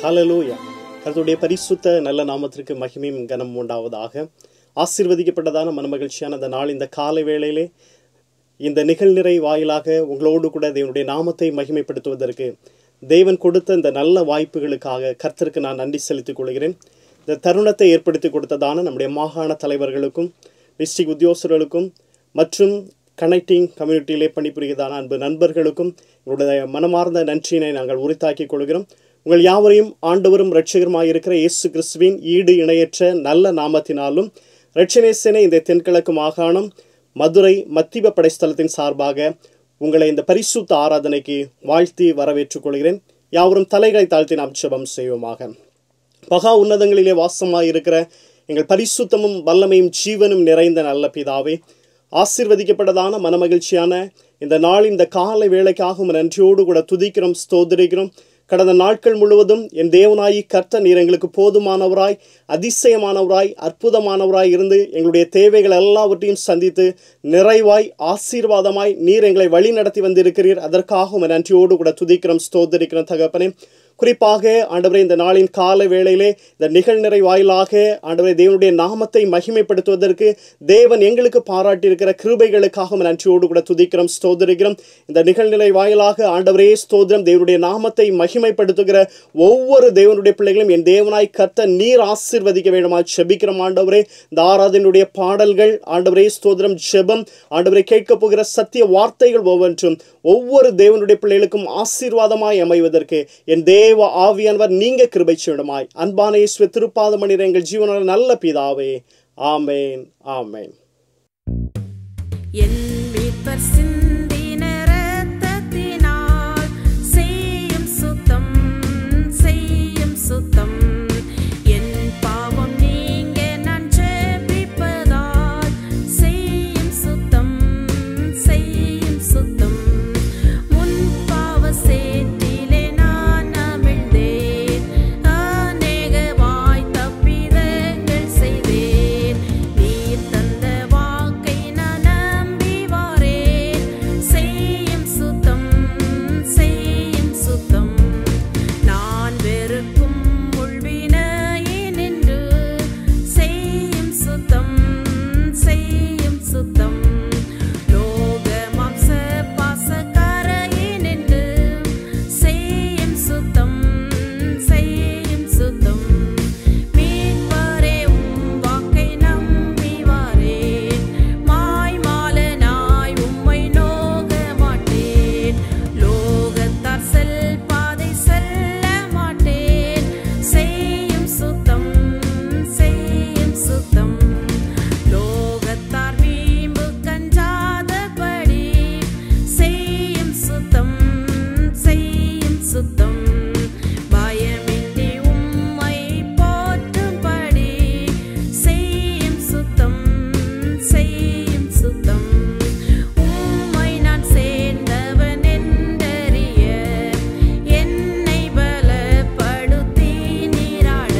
ஹalleluya கர்த்தருடைய பரிசுத்த நல்ல நாமத்திற்கு மகிமையும் கனம் உண்டாவதாக ஆசீர்வதிக்கப்பட்டதான மனமகிழ்ச்சியான அந்த நாள் இந்த காலை வேளையிலே இந்த நிகழ்நிறை வாயிலாக உங்களோடு கூட தேவனுடைய நாமத்தை மகிமைப்படுத்துவதற்கு தேவன் கொடுத்த இந்த நல்ல வாய்ப்புகளுக்காக கர்த்தருக்கு நான் நன்றி செலுத்திக் கொள்கிறேன் இந்த தருணத்தை ஏற்படுத்தி கொடுத்ததான நம்முடைய மாகாண தலைவர்களுக்கும் டிஸ்ட்ரிக்ட் உத்தியோகஸ்தர்களுக்கும் மற்றும் கனெக்டிங் கம்யூனிட்டியிலே பணிபுரிகிறதான அன்பு நண்பர்களுக்கும் உங்களுடைய மனமார்ந்த நன்றியினை நாங்கள் உரித்தாக்கிக் கொள்கிறோம் உங்கள் யாவரையும் ஆண்டவரும் இரட்சகருமாய் இருக்கிற இயேசு கிறிஸ்துவின் ஈடு இணையற்ற நல்ல நாமத்தினாலும் இரட்சணேசனை இந்த தென்கிழக்கு மாகாணம் மதுரை மத்திய படைஸ்தலத்தின் சார்பாக உங்களை இந்த பரிசுத்த ஆராதனைக்கு வாழ்த்தி வரவேற்றுக் கொள்கிறேன் யாவரும் தலைகளை தாழ்த்தி நாம் ஜெபம் செய்வோமாக பகா உன்னதங்களிலே வாசமாய் இருக்கிற எங்கள் பரிசுத்தமும் வல்லமையும் ஜீவனும் நிறைந்த நல்ல பிதாவே ஆசீர்வதிக்கப்பட்டதான மனமகிழ்ச்சியான இந்த நாள் இந்த காலை வேலைக்காக உம்மை நன்றியோடு கூட துதிக்கிறோம் ஸ்தோதரிக்கிறோம் கடந்த நாட்கள் முழுவதும் என் தேவனாயி கர்த்த நீர் எங்களுக்கு போதுமானவராய் அதிசயமானவராய் அற்புதமானவராய் இருந்து எங்களுடைய தேவைகள் எல்லாவற்றையும் சந்தித்து நிறைவாய் ஆசீர்வாதமாய் நீர் எங்களை வழி நடத்தி வந்திருக்கிறீர் அதற்காக உம்மை நன்றியோடு கூட துதிக்கிறோம் ஸ்தோதரிக்கிறோம் தகப்பனே குறிப்பாக ஆண்டவரே இந்த நாளின் கால வேளையிலே இந்த நிகழ்நிறை வாயிலாக ஆண்டவரே தேவனுடைய நாமத்தை மகிமைப்படுத்துவதற்கு தேவன் எங்களுக்கு பாராட்டியிருக்கிற கிருபைகளுக்காக உம்மை நன்றியோடு கூட துதிக்கிறோம் ஸ்தோதரிக்கிறோம் இந்த நிகழ்நிலை வாயிலாக ஆண்டவரே ஸ்தோத்திரம் தேவனுடைய நாமத்தை மகிமைப்படுத்துகிற ஒவ்வொரு தேவனுடைய பிள்ளைகளும் என் தேவனாய் கர்த்த நீர் ஆசீர்வதிக்க வேண்டுமா செபிக்கிறோம் ஆண்டவரே இந்த ஆராதனுடைய பாடல்கள் ஆண்டவரே ஸ்தோத்திரம் ஜெபம் ஆண்டவரை கேட்க போகிற சத்திய வார்த்தைகள் ஒவ்வொன்றும் ஒவ்வொரு தேவனுடைய பிள்ளைகளுக்கும் ஆசீர்வாதமாய் அமைவதற்கு என் தேவ ஆவியானவர் நீங்க கிருபை செய்யணுமாய் அன்பான இயேசுவே திருப்பாதமணி எங்கள் ஜீவனால் நல்ல பிதாவே ஆமேன் ஆமேன் என் மீட்பர் சிந்தின இரத்தத்தினால் செய்யும் சுத்தம் செய்யும் சுத்தம் என் பாவம் நீங்க நான் ஜெபிப்பதால் செய்யும் சுத்தம் செய்யும் சுத்தம் முன் பாவ சேற்றிலே நான் அமிழ்ந்தேன் அநேகமாய் தப்பிதங்கள் செய்தேன் நீர் தந்த வாக்கை நான் நம்பி வாரேன் செய்யும் சுத்தம் செய்யும் சுத்தம் நான் வெறுக்கும் முள்வினையே நின்று செய்யும் சுத்தம் செய்யும் சுத்தம் லோக மாம்ச பாசக்காரையே நின்று செய்யும் சுத்தம் செய்யும் சுத்தம் மீட்பரே உம் வாக்கை நம்பி வாரேன் மாய்மாலனாய் உம்மை நோக மாட்டேன் லோகத்தார் செல் பாதை செல்ல மாட்டேன் செய்யும் சுத்தம் செய்யும் சுத்தம் லோகத்தார் வீம்பு கஞ்சாதபடி செய்யும் சுத்தம் செய்யும் சுத்தம் பயமின்றி உம்மை போற்றும்படி செய்யும் சுத்தம் செய்யும் சுத்தம் உம்மை நான் சேர்ந்தவன் என்றறிய என்னை பலப்படுத்தி நீராட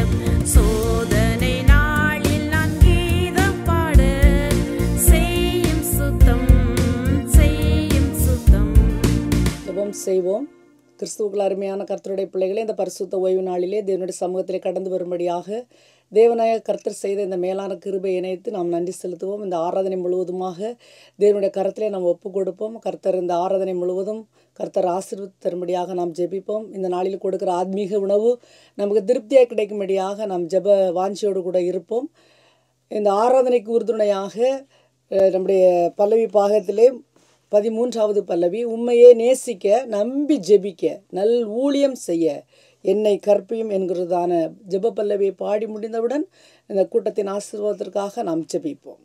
சோதனை நாளில் நான் கீதம் பாட செய்யும் சுத்தம் செய்யும் சுத்தம் ஜெபம் செய்வோம் கிறிஸ்துவுக்குள் அருமையான கர்த்தருடைய பிள்ளைகளே இந்த பரிசுத்த ஓய்வு நாளிலே தேவனுடைய சமூகத்திலே கடந்து வரும்படியாக தேவனாய கர்த்தர் செய்த இந்த மேலான கிருபை இணைத்து நாம் நன்றி செலுத்துவோம் இந்த ஆராதனை முழுவதுமாக தேவனுடைய கரத்திலே நாம் ஒப்பு கொடுப்போம் கர்த்தர் இந்த ஆராதனை முழுவதும் கர்த்தர் ஆசீர்வதித்து தரும்படியாக நாம் ஜெபிப்போம் இந்த நாளில் கொடுக்கிற ஆத்மீக உணவு நமக்கு திருப்தியாக கிடைக்கும்படியாக நாம் ஜெப வாஞ்சியோடு கூட இருப்போம் இந்த ஆராதனைக்கு உறுதுணையாக அஹ், நம்முடைய பல்லவி பாகத்திலே பதிமூன்றாவது பல்லவி உண்மையே நேசிக்க நம்பி ஜெபிக்க நல் ஊழியம் செய்ய என்னை கற்பியும் என்கிறதான ஜெப பல்லவியை பாடி முடிந்தவுடன் இந்த கூட்டத்தின் ஆசீர்வாதத்திற்காக நாம் ஜெபிப்போம்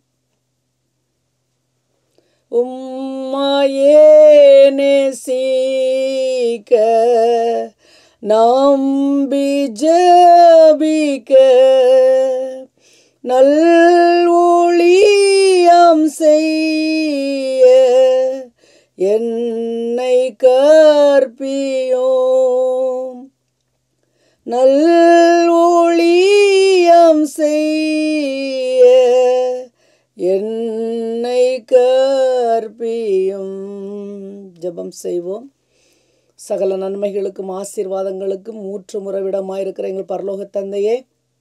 உம்மையே நேசிக்க நம்பி ஜபிக்க நல் ஊழியம் செய்ய என்னை கற்பியோம் நல் ஊழியம் செய்ய என்னை கற்பியும் ஜெபம் செய்வோம் சகல நன்மைகளுக்கும் ஆசீர்வாதங்களுக்கும் ஊற்று முறவிடமாயிருக்கிற எங்கள் பரலோக தந்தையே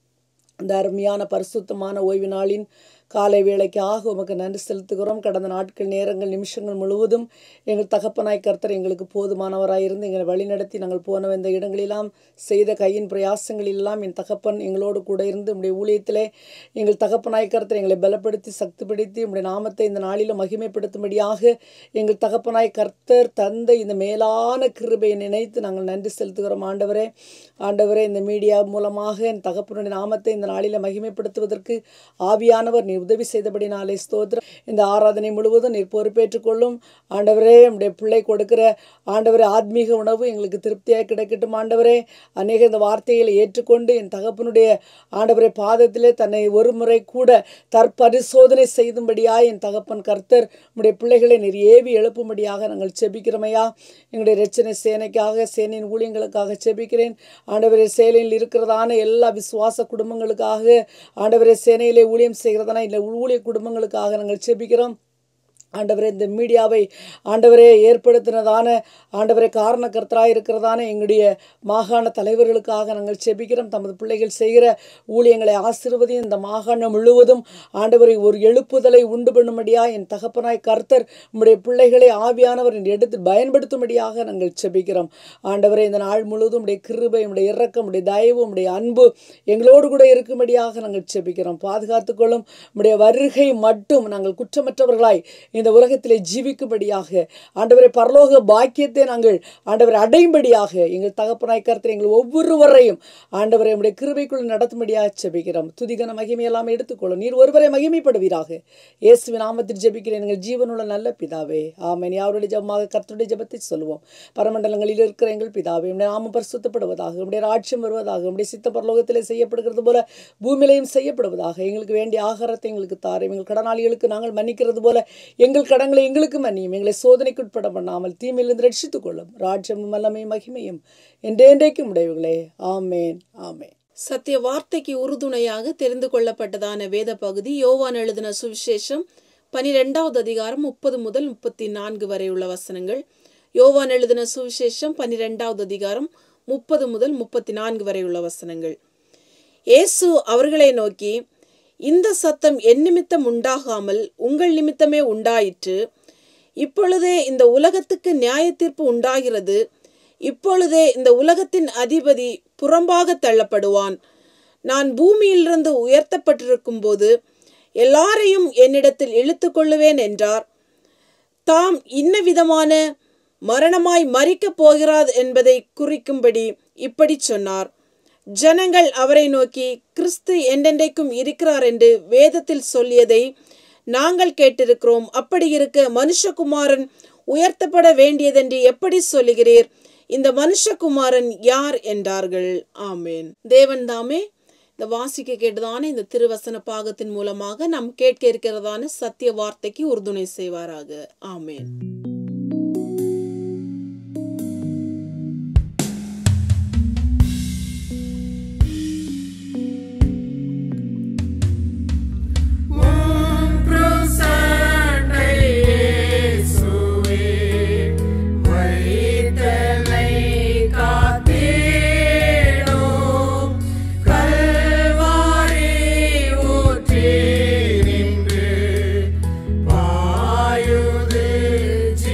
இந்த அருமையான பரிசுத்தமான ஓய்வு நாளின் காலை வேளைக்காக உமக்கு நன்றி செலுத்துகிறோம் கடந்த நாட்கள் நேரங்கள் நிமிஷங்கள் முழுவதும் எங்கள் தகப்பனாய் கர்த்தர் எங்களுக்கு போதுமானவராயிருந்து எங்களை வழிநடத்தி நாங்கள் போன இந்த இடங்களெல்லாம் செய்த கையின் பிரயாசங்களெல்லாம் என் தகப்பன் எங்களோடு கூட இருந்து உடைய ஊழியத்திலே எங்கள் தகப்பனாய் கர்த்தர் எங்களை பலப்படுத்தி சக்திப்படுத்தி உடைய நாமத்தை இந்த நாளிலும் மகிமைப்படுத்தும்படியாக எங்கள் தகப்பனாய் கர்த்தர் தந்த இந்த மேலான கிருபையை நினைத்து நாங்கள் நன்றி செலுத்துகிறோம் ஆண்டவரே ஆண்டவரே இந்த மீடியா மூலமாக என் தகப்பனுடைய நாமத்தை இந்த நாளில் மகிமைப்படுத்துவதற்கு ஆவியானவர் நீ உதவி செய்தபடினாலே ஸ்தோத்திரம் இந்த ஆராதனை முழுவதும் நீர் பொறுப்பேற்றுக் கொள்ளும் ஆண்டவரே நம்முடைய பிள்ளை கொடுக்கிற ஆண்டவரே ஆத்மீக உணவு எங்களுக்கு திருப்தியாக கிடைக்கட்டும் ஆண்டவரே அநேக இந்த வார்த்தைகளை ஏற்றுக்கொண்டு என் தகப்பனுடைய ஆண்டவரை பாதத்திலே தன்னை ஒரு முறை கூட தற்பரிசோதனை செய்தும்படியாய் என் தகப்பன் கர்த்தர் நம்முடைய பிள்ளைகளை நீர் ஏவி எழுப்பும்படியாக நாங்கள் செபிக்கிறோமையா எங்களுடைய ரச்சனை சேனைக்காக சேனையின் ஊழியங்களுக்காக செபிக்கிறேன் ஆண்டவரே சேலையில் இருக்கிறதான எல்லா விசுவாச குடும்பங்களுக்காக ஆண்டவரே சேனையிலே ஊழியம் செய்கிறதான இல்லை ஊழிய குடும்பங்களுக்காக நாங்கள் செபிக்கிறோம் ஆண்டவரே இந்த மீடியாவை ஆண்டவரே ஏற்படுத்தினதான ஆண்டவரே காரணக்கர்த்தராக இருக்கிறதான எங்களுடைய மாகாண தலைவர்களுக்காக நாங்கள் செபிக்கிறோம் தமது பிள்ளைகள் செய்கிற ஊழியங்களை ஆசிர்வதியும் இந்த மாகாணம் முழுவதும் ஆண்டவரை ஒரு எழுப்புதலை உண்டு பண்ணும்படியா என் தகப்பனாய் கர்த்தர் உம்முடைய பிள்ளைகளை ஆவியானவர் எடுத்து பயன்படுத்தும்படியாக நாங்கள் செபிக்கிறோம் ஆண்டவரே இந்த நாள் முழுவதும் உடைய கிருபை உடைய இறக்கம் உடைய தயவு உடைய அன்பு எங்களோடு கூட இருக்கும்படியாக நாங்கள் செபிக்கிறோம் பாதுகாத்துக்கொள்ளும் உடைய வருகை மட்டும் நாங்கள் குற்றமற்றவர்களாய் இந்த உலகத்திலே ஜீவிக்கும்படியாக ஆண்டவரை பரலோக பாக்கியத்தை நாங்கள் ஆண்டவரை அடையும்படியாக எங்கள் தகப்பனாய் கருத்து எங்கள் ஒவ்வொருவரையும் ஆண்டவரை உடைய கிருபைக்குள் நடத்தும்படியாக செபிக்கிறோம் துதிகன மகிமை எல்லாம் எடுத்துக்கொள்ளும் நீர் ஒருவரை மகிமைப்படுவீராக இயேசுவின் நாமத்தில் ஜெபிக்கிறேன் எங்கள் ஜீவனுள்ள நல்ல பிதாவே ஆமென் யாருடைய ஜபமாக கர்த்தருடைய ஜெபத்தை சொல்லுவோம் பரமண்டலங்களில் இருக்கிற எங்கள் பிதாவே உடைய நாமம் பரிசுத்தப்படுவதாக உடைய ராட்சியம் வருவதாக உடைய சித்த பரலோகத்திலே செய்யப்படுகிறது போல பூமியிலையும் செய்யப்படுவதாக எங்களுக்கு வேண்டிய ஆகாரத்தை எங்களுக்கு தாரும் எங்கள் கடனாளிகளுக்கு நாங்கள் மன்னிக்கிறது போல எங்கள் கடன்களை எங்களுக்கு மன்னியும் எங்களை சோதனைக்குட்பட பண்ணாமல் தீமையிலிருந்து ரட்சித்துக் கொள்ளும் ராஜ்யமும் வல்லமையும் மகிமையும் என்றென்றைக்கும் உடையவர்களே ஆமேன் ஆமேன் சத்திய வார்த்தைக்கு உறுதுணையாக தெரிந்து கொள்ளப்பட்டதான வேத பகுதி யோவான் எழுதின சுவிசேஷம் பனிரெண்டாவது அதிகாரம் முப்பது முதல் முப்பத்தி நான்கு வரை உள்ள வசனங்கள் யோவான் எழுதின சுவிசேஷம் பனிரெண்டாவது அதிகாரம் முப்பது முதல் முப்பத்தி நான்கு வரை உள்ள வசனங்கள் இயேசு அவர்களை நோக்கி இந்த சத்தம் என் நிமித்தம் உண்டாகாமல் உங்கள் நிமித்தமே உண்டாயிற்று இப்பொழுதே இந்த உலகத்துக்கு நியாய தீர்ப்பு உண்டாகிறது இப்பொழுதே இந்த உலகத்தின் அதிபதி புறம்பாக தள்ளப்படுவான் நான் பூமியிலிருந்து உயர்த்தப்பட்டிருக்கும் போது எல்லாரையும் என்னிடத்தில் இழுத்து கொள்ளுவேன் என்றார் தாம் இன்ன விதமான மரணமாய் மறிக்கப் போகிறார் என்பதை குறிக்கும்படி இப்படி சொன்னார் ஜனங்கள் அவரை நோக்கி கிறிஸ்து என்றென்றைக்கும் இருக்கிறார் என்று வேதத்தில் சொல்லியதை நாங்கள் கேட்டிருக்கிறோம் அப்படி இருக்க மனுஷகுமாரன் உயர்த்தப்பட வேண்டியதென்று எப்படி சொல்லுகிறீர் இந்த மனுஷகுமாரன் யார் என்றார்கள் ஆமேன் தேவன் தாமே இந்த வாசிக்க கேட்டதான இந்த திருவசன பாகத்தின் மூலமாக நாம் கேட்க இருக்கிறதான சத்திய வார்த்தைக்கு உறுதுணை செய்வாராக ஆமேன் பாயுது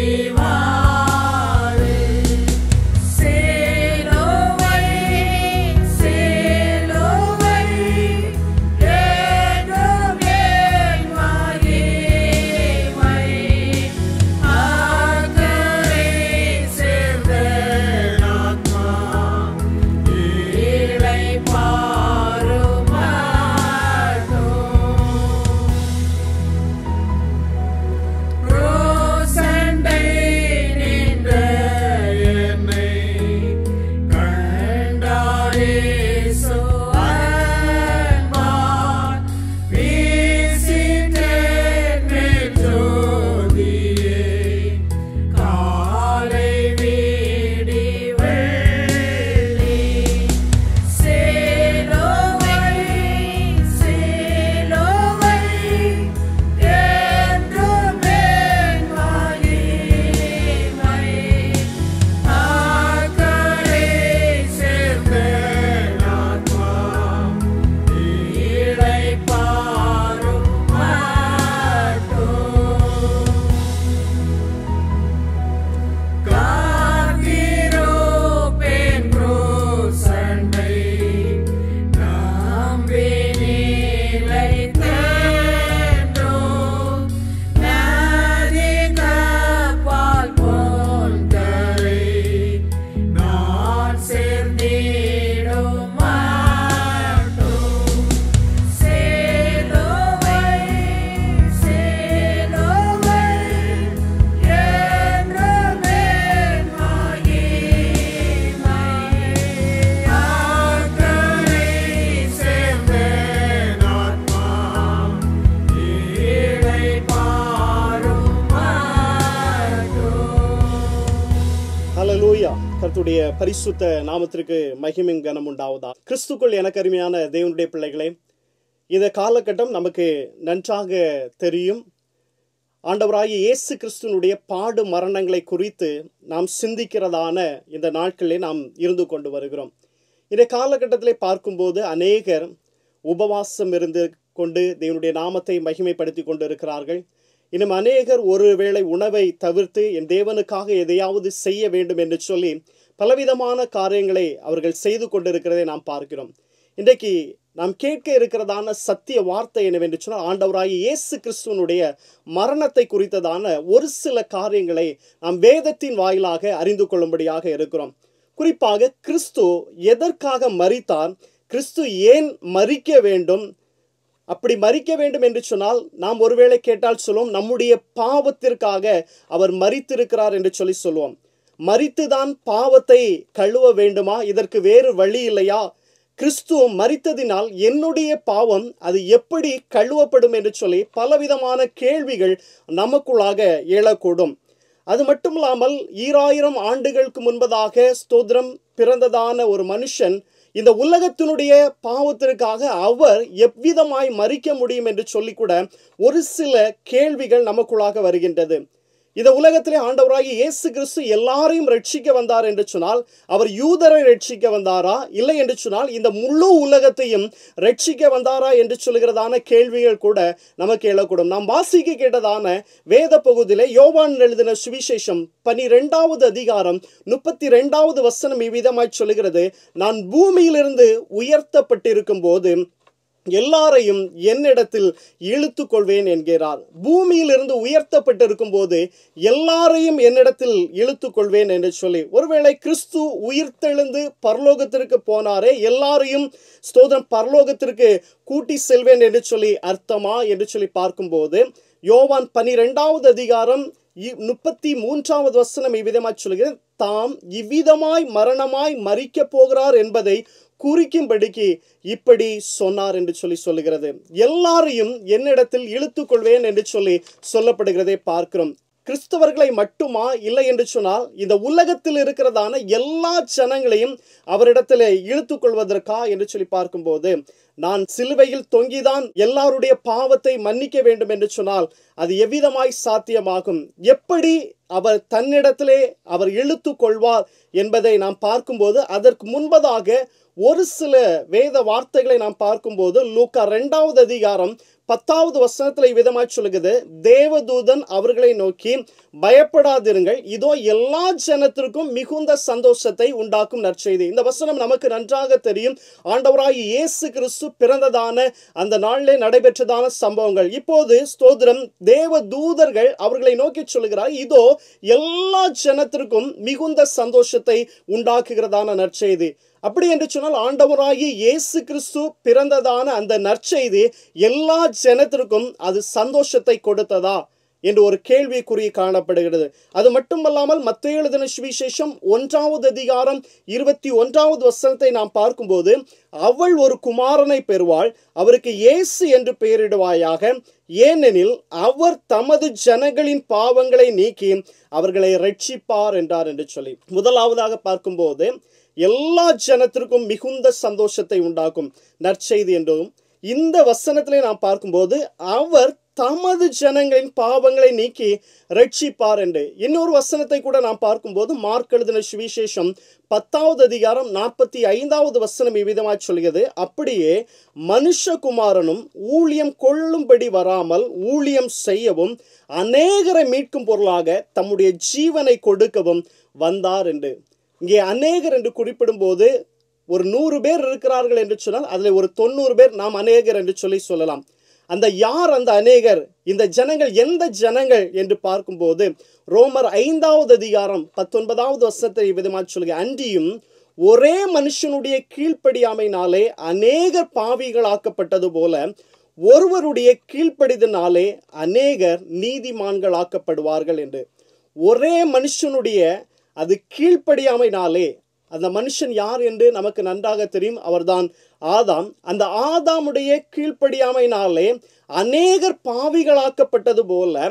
கர்த்தருடைய பரிசுத்த நாமத்திற்கு மகிமின் கனம் உண்டாவதா கிறிஸ்துக்குள் எனக்கு அருமையான தேவனுடைய பிள்ளைகளே இந்த காலகட்டம் நமக்கு நன்றாக தெரியும் ஆண்டவராகிய இயேசு கிறிஸ்துனுடைய பாடு மரணங்களை குறித்து நாம் சிந்திக்கிறதான இந்த நாட்களிலே நாம் இருந்து கொண்டு வருகிறோம் இந்த காலகட்டத்திலே பார்க்கும்போது அநேகர் உபவாசம் இருந்து கொண்டு தேவனுடைய நாமத்தை மகிமைப்படுத்தி கொண்டு இருக்கிறார்கள் இன்னும் அநேகர் ஒருவேளை உணவை தவிர்த்து என் தேவனுக்காக எதையாவது செய்ய வேண்டும் என்று சொல்லி பலவிதமான காரியங்களை அவர்கள் செய்து கொண்டிருக்கிறதை நாம் பார்க்கிறோம் இன்றைக்கு நாம் கேட்க இருக்கிறதான சத்திய வார்த்தை என்னவென்று சொன்னால் ஆண்டவராகிய இயேசு கிறிஸ்துவனுடைய மரணத்தை குறித்ததான ஒரு சில காரியங்களை நாம் வேதத்தின் வாயிலாக அறிந்து கொள்ளும்படியாக இருக்கிறோம் குறிப்பாக கிறிஸ்து எதற்காக மரித்தார் கிறிஸ்து ஏன் மறிக்க வேண்டும் அப்படி மறிக்க வேண்டும் என்று சொன்னால் நாம் ஒருவேளை கேட்டால் சொல்லுவோம் நம்முடைய பாவத்திற்காக அவர் மறித்திருக்கிறார் என்று சொல்லி சொல்லுவோம் மறித்துதான் பாவத்தை கழுவ வேண்டுமா இதற்கு வேறு வழி இல்லையா கிறிஸ்துவ மறித்ததினால் என்னுடைய பாவம் அது எப்படி கழுவப்படும் என்று சொல்லி பலவிதமான கேள்விகள் நமக்குள்ளாக எழக்கூடும் அது மட்டுமில்லாமல் ஈராயிரம் ஆண்டுகளுக்கு முன்பதாக ஸ்தோத்திரம் பிறந்ததான ஒரு மனுஷன் இந்த உலகத்தினுடைய பாவத்திற்காக அவர் எவ்விதமாய் மறிக்க முடியும் என்று சொல்லிக்கூட ஒரு சில கேள்விகள் நமக்குள்ளாக வருகின்றது இந்த உலகத்திலே ஆண்டவராகி இயேசு கிறிஸ்து எல்லாரையும் ரட்சிக்க வந்தார் என்று சொன்னால் அவர் யூதரை ரட்சிக்க வந்தாரா இல்லை என்று சொன்னால் இந்த முழு உலகத்தையும் ரட்சிக்க வந்தாரா என்று சொல்கிறதான கேள்விகள் கூட நமக்கு எழக்கூடும் நாம் வாசிக்க கேட்டதான வேத பகுதியிலே யோவான் எழுதின சுவிசேஷம் பனிரெண்டாவது அதிகாரம் முப்பத்தி ரெண்டாவது வசனம் இவ்விதமாய் சொல்லுகிறது நான் பூமியிலிருந்து உயர்த்தப்பட்டிருக்கும் போது எல்லாரையும் என்னிடத்தில் இழுத்து கொள்வேன் என்கிறார் பூமியிலிருந்து உயர்த்தப்பட்டிருக்கும் போது எல்லாரையும் என்னிடத்தில் இழுத்து கொள்வேன் என்று சொல்லி ஒருவேளை கிறிஸ்து உயிர்த்தெழுந்து பரலோகத்திற்கு போனாரே எல்லாரையும் ஸ்தோதம் பரலோகத்திற்கு கூட்டி செல்வேன் என்று சொல்லி அர்த்தமா என்று சொல்லி பார்க்கும்போது யோவான் பனிரெண்டாவது அதிகாரம் முப்பத்தி மூன்றாவது வசனம் இவ்விதமாய் சொல்கிறது தாம் இவ்விதமாய் மரணமாய் மறிக்க போகிறார் என்பதை குறிக்கும்படிக்கு இப்படி சொன்னார் என்று சொல்லி சொல்லுகிறது எல்லாரையும் என்னிடத்தில் இழுத்து கொள்வேன் என்று சொல்லி சொல்லப்படுகிறதை பார்க்கிறோம் கிறிஸ்தவர்களை மட்டுமா இல்லை என்று சொன்னால் இந்த உலகத்தில் இருக்கிறதான எல்லா ஜனங்களையும் அவரிடத்தில் இழுத்து கொள்வதற்கா என்று சொல்லி பார்க்கும்போது நான் சிலுவையில் தொங்கிதான் எல்லாருடைய பாவத்தை மன்னிக்க வேண்டும் என்று சொன்னால் அது எவ்விதமாய் சாத்தியமாகும் எப்படி அவர் தன்னிடத்திலே அவர் இழுத்து கொள்வார் என்பதை நாம் பார்க்கும்போது அதற்கு முன்பதாக ஒரு சில வேத வார்த்தைகளை நாம் பார்க்கும்போது லூக்கா ரெண்டாவது அதிகாரம் பத்தாவது வசனத்தில் விதமாய் சொல்லுகிறது தேவதூதன் அவர்களை நோக்கி பயப்படாதிருங்கள் இதோ எல்லா ஜனத்திற்கும் மிகுந்த சந்தோஷத்தை உண்டாக்கும் நற்செய்தி இந்த வசனம் நமக்கு நன்றாக தெரியும் ஆண்டவராய் இயேசு கிறிஸ்து பிறந்ததான அந்த நாளிலே நடைபெற்றதான சம்பவங்கள் இப்போது ஸ்தோத்திரம் தேவ தூதர்கள் அவர்களை நோக்கி சொல்லுகிறார் இதோ எல்லா ஜனத்திற்கும் மிகுந்த சந்தோஷத்தை உண்டாக்குகிறதான நற்செய்தி அப்படி என்று சொன்னால் ஆண்டவராகி இயேசு கிறிஸ்து பிறந்ததான அந்த நற்செய்தி எல்லா ஜனத்திற்கும் அது சந்தோஷத்தை கொடுத்ததா என்று ஒரு கேள்விக்குறி காணப்படுகிறது அது மட்டுமல்லாமல் மத்திய எழுதின சுவிசேஷம் ஒன்றாவது அதிகாரம் இருபத்தி ஒன்றாவது வசனத்தை நாம் பார்க்கும்போது அவள் ஒரு குமாரனை பெறுவாள் அவருக்கு இயேசு என்று பெயரிடுவாயாக ஏனெனில் அவர் தமது ஜனங்களின் பாவங்களை நீக்கி அவர்களை ரட்சிப்பார் என்றார் என்று சொல்லி முதலாவதாக பார்க்கும்போது எல்லா ஜனத்திற்கும் மிகுந்த சந்தோஷத்தை உண்டாக்கும் நற்செய்தி என்றும் இந்த வசனத்திலே நாம் பார்க்கும்போது அவர் தமது ஜனங்களின் பாவங்களை நீக்கி ரட்சிப்பார் என்று இன்னொரு வசனத்தை கூட நாம் பார்க்கும்போது மார்க் எழுதின சுவிசேஷம் பத்தாவது அதிகாரம் நாற்பத்தி ஐந்தாவது வசனம் இவ்விதமாய் சொல்கிறது அப்படியே மனுஷகுமாரனும் ஊழியம் கொள்ளும்படி வராமல் ஊழியம் செய்யவும் அநேகரை மீட்கும் பொருளாக தம்முடைய ஜீவனை கொடுக்கவும் வந்தார் என்று இங்கே அநேகர் என்று குறிப்பிடும்போது ஒரு நூறு பேர் இருக்கிறார்கள் என்று சொன்னால் அதில் ஒரு தொண்ணூறு பேர் நாம் அநேகர் என்று சொல்லி சொல்லலாம் அந்த யார் அந்த அநேகர் இந்த ஜனங்கள் எந்த ஜனங்கள் என்று பார்க்கும்போது ரோமர் ஐந்தாவது அதிகாரம் பத்தொன்பதாவது வருஷத்தை விதமாக சொல்லுங்க அன்றியும் ஒரே மனுஷனுடைய கீழ்ப்படியாமைனாலே அநேகர் பாவிகளாக்கப்பட்டது போல ஒருவருடைய கீழ்ப்படிதனாலே அநேகர் நீதிமான்களாக்கப்படுவார்கள் என்று ஒரே மனுஷனுடைய அது கீழ்ப்படியாமைனாலே அந்த மனுஷன் யார் என்று நமக்கு நன்றாக தெரியும் அவர்தான் ஆதாம் அந்த ஆதாமுடைய கீழ்ப்படியாமைனாலே அநேகர் பாவிகளாக்கப்பட்டது போல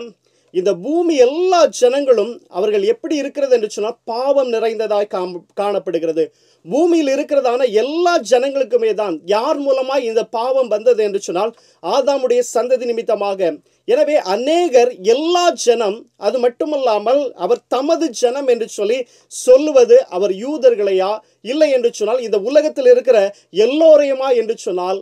இந்த பூமி எல்லா ஜனங்களும் அவர்கள் எப்படி இருக்கிறது என்று சொன்னால் பாவம் நிறைந்ததாய் காம் காணப்படுகிறது பூமியில் இருக்கிறதான எல்லா ஜனங்களுக்குமே தான் யார் மூலமாய் இந்த பாவம் வந்தது என்று சொன்னால் ஆதாமுடைய சந்ததி நிமித்தமாக எனவே அநேகர் எல்லா ஜனம் அது மட்டுமல்லாமல் அவர் தமது ஜனம் என்று சொல்லி சொல்லுவது அவர் யூதர்களையா இல்லை என்று சொன்னால் இந்த உலகத்தில் இருக்கிற எல்லோரையுமா என்று சொன்னால்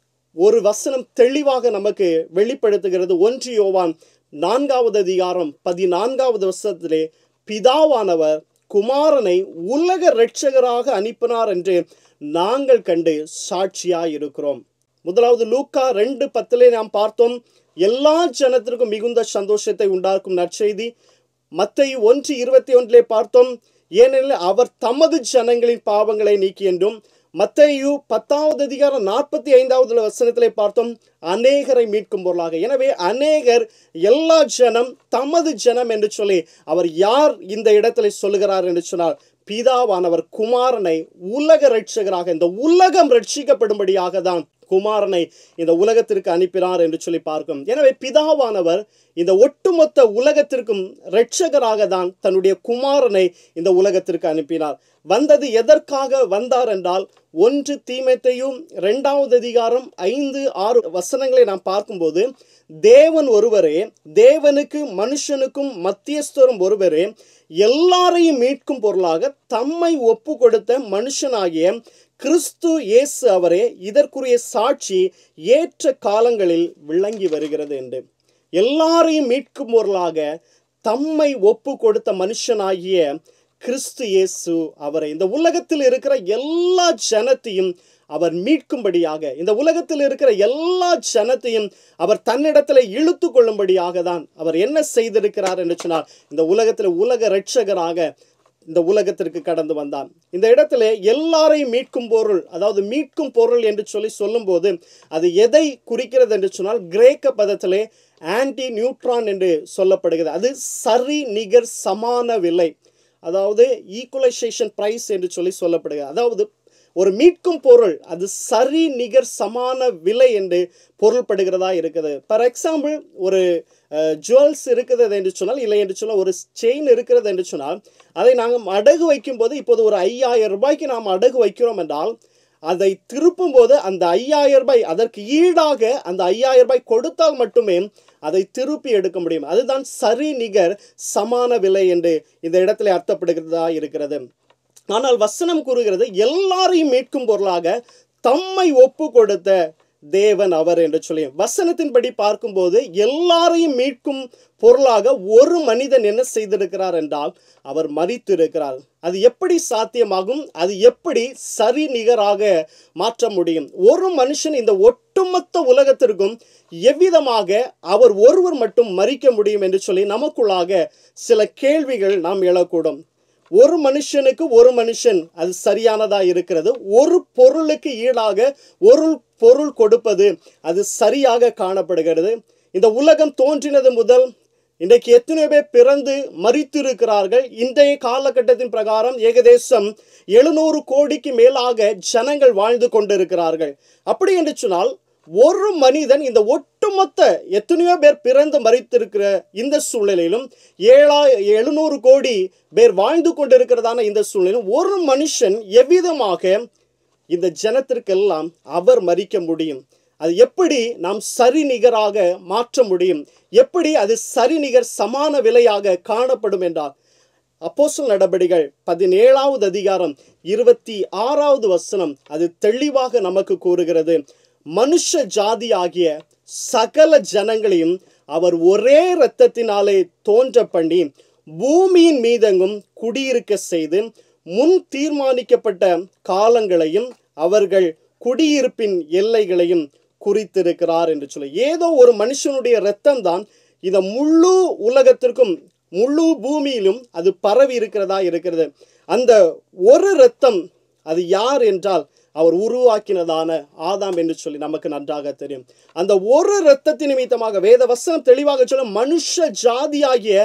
ஒரு வசனம் தெளிவாக நமக்கு வெளிப்படுத்துகிறது ஒன்று யோவான் நான்காவது அதிகாரம் பதினான்காவது வசனத்திலே பிதாவானவர் குமாரனை உலக இரட்சகராக அனுப்பினார் என்று நாங்கள் கண்டு சாட்சியாய் இருக்கிறோம் முதலாவது லூக்கா ரெண்டு பத்திலே நாம் பார்த்தோம் எல்லா ஜனத்திற்கும் மிகுந்த சந்தோஷத்தை உண்டாக்கும் நற்செய்தி மத்தேயு ஒன்று இருபத்தி ஒன்றிலே பார்த்தோம் ஏனெனில் அவர் தமது ஜனங்களின் பாவங்களை நீக்கி என்றும் மத்தேயு பத்தாவது அதிகாரம் நாற்பத்தி ஐந்தாவது வசனத்திலே பார்த்தோம் அநேகரை மீட்கும் பொருளாக எனவே அநேகர் எல்லா ஜனம் தமது ஜனம் என்று சொல்லி அவர் யார் இந்த இடத்துல சொல்லுகிறார் என்று சொன்னால் பிதாவானவர் குமாரனை உலக ரட்சகராக இந்த உலகம் ரட்சிக்கப்படும்படியாக தான் குமாரனை இந்த உலகத்திற்கு அனுப்பினார் என்று சொல்லி பார்க்கும் எனவே பிதாவானவர் இந்த ஒட்டுமொத்த உலகத்திற்கும் இரட்சகராக தான் தன்னுடைய குமாரனை இந்த உலகத்திற்கு அனுப்பினார் வந்தது எதற்காக வந்தார் என்றால் ஒன்று தீமைத்தையும் இரண்டாவது அதிகாரம் ஐந்து ஆறு வசனங்களை நாம் பார்க்கும்போது தேவன் ஒருவரே தேவனுக்கு மனுஷனுக்கும் மத்தியஸ்தரும் ஒருவரே எல்லாரையும் மீட்கும் பொருளாக தம்மை ஒப்பு கொடுத்த மனுஷனாகிய கிறிஸ்து இயேசு அவரே இதற்குரிய சாட்சி ஏற்ற காலங்களில் விளங்கி வருகிறது என்று எல்லாரையும் மீட்கும் பொருளாக தம்மை ஒப்பு கொடுத்த மனுஷனாகிய கிறிஸ்து இயேசு அவரை இந்த உலகத்தில் இருக்கிற எல்லா ஜனத்தையும் அவர் மீட்கும்படியாக இந்த உலகத்தில் இருக்கிற எல்லா ஜனத்தையும் அவர் தன்னிடத்தில் இழுத்து கொள்ளும்படியாக தான் அவர் என்ன செய்திருக்கிறார் என்று சொன்னார் இந்த உலகத்தில் உலக இரட்சகராக இந்த உலகத்திற்கு கடந்து வந்தான் இந்த இடத்துல எல்லாரையும் மீட்கும் பொருள் அதாவது மீட்கும் பொருள் என்று சொல்லி சொல்லும்போது அது எதை குறிக்கிறது என்று சொன்னால் கிரேக்க பதத்திலே ஆன்டி நியூட்ரான் என்று சொல்லப்படுகிறது அது சரி நிகர் சமான விலை அதாவது ஈக்குவலைசேஷன் பிரைஸ் என்று சொல்லி சொல்லப்படுகிறது அதாவது ஒரு மீட்கும் பொருள் அது சரி நிகர் சமான விலை என்று பொருள்படுகிறதா இருக்குது ஃபார் எக்ஸாம்பிள் ஒரு ஜுவல்ஸ் இருக்கிறது என்று சொன்னால் இல்லை என்று சொன்னால் ஒரு செயின் இருக்கிறது என்று சொன்னால் அதை நாங்கள் அடகு வைக்கும்போது இப்போது ஒரு ஐயாயிரம் ரூபாய்க்கு நாம் அடகு வைக்கிறோம் என்றால் அதை திருப்பும் போது அந்த ஐயாயிரம் ரூபாய் அதற்கு ஈடாக அந்த ஐயாயிரம் ரூபாய் கொடுத்தால் மட்டுமே அதை திருப்பி எடுக்க முடியும் அதுதான் சரி நிகர் சமான விலை என்று இந்த இடத்துல அர்த்தப்படுகிறதா இருக்கிறது ஆனால் வசனம் கூறுகிறது எல்லாரையும் மீட்கும் பொருளாக தம்மை ஒப்பு கொடுத்த தேவன் அவர் என்று சொல்லி வசனத்தின்படி பார்க்கும்போது எல்லாரையும் மீட்கும் பொருளாக ஒரு மனிதன் என்ன செய்திருக்கிறார் என்றால் அவர் மறித்திருக்கிறார் அது எப்படி சாத்தியமாகும் அது எப்படி சரி நிகராக மாற்ற முடியும் ஒரு மனுஷன் இந்த ஒட்டுமொத்த உலகத்திற்கும் எவ்விதமாக அவர் ஒருவர் மட்டும் மறிக்க முடியும் என்று சொல்லி நமக்குள்ளாக சில கேள்விகள் நாம் எழக்கூடும் ஒரு மனுஷனுக்கு ஒரு மனுஷன் அது சரியானதா இருக்கிறது ஒரு பொருளுக்கு ஈடாக ஒரு பொருள் கொடுப்பது அது சரியாக காணப்படுகிறது இந்த உலகம் தோன்றினது முதல் இன்றைக்கு எத்தனை பேர் பிறந்து மறித்திருக்கிறார்கள் இன்றைய காலகட்டத்தின் பிரகாரம் ஏகதேசம் எழுநூறு கோடிக்கு மேலாக ஜனங்கள் வாழ்ந்து கொண்டிருக்கிறார்கள் அப்படி என்று சொன்னால் ஒரு மனிதன் இந்த ஒட்டுமொத்த எத்தனையோ பேர் பிறந்து மறித்திருக்கிற இந்த சூழ்நிலையிலும் ஏழா எழுநூறு கோடி பேர் வாழ்ந்து கொண்டிருக்கிறதான இந்த சூழ்நிலையிலும் ஒரு மனுஷன் எவ்விதமாக இந்த ஜனத்திற்கெல்லாம் அவர் மறிக்க முடியும் அது எப்படி நாம் சரிநிகராக மாற்ற முடியும் எப்படி அது சரிநிகர் சமான விலையாக காணப்படும் என்றால் அப்போஸ்தலர் நடபடிகள் பதினேழாவது அதிகாரம் இருபத்தி ஆறாவது வசனம் அது தெளிவாக நமக்கு கூறுகிறது மனுஷ ஜாதி ஆகிய சகல ஜனங்களையும் அவர் ஒரே இரத்தத்தினாலே தோன்ற பண்ணி பூமியின் மீதெங்கும் குடியிருக்க செய்து முன் தீர்மானிக்கப்பட்ட காலங்களையும் அவர்கள் குடியிருப்பின் எல்லைகளையும் குறித்திருக்கிறார் என்று சொல்லி ஏதோ ஒரு மனுஷனுடைய இரத்தம் தான் இந்த முழு உலகத்திற்கும் முழு பூமியிலும் அது பரவி இருக்கிறதா இருக்கிறது அந்த ஒரு இரத்தம் அது யார் என்றால் அவர் உருவாக்கினதான ஆதாம் என்று சொல்லி நமக்கு நன்றாக தெரியும் அந்த ஒரு இரத்தத்தின் நிமித்தமாக வேத வசனம் தெளிவாக சொல்ல மனுஷ ஜாதியாகிய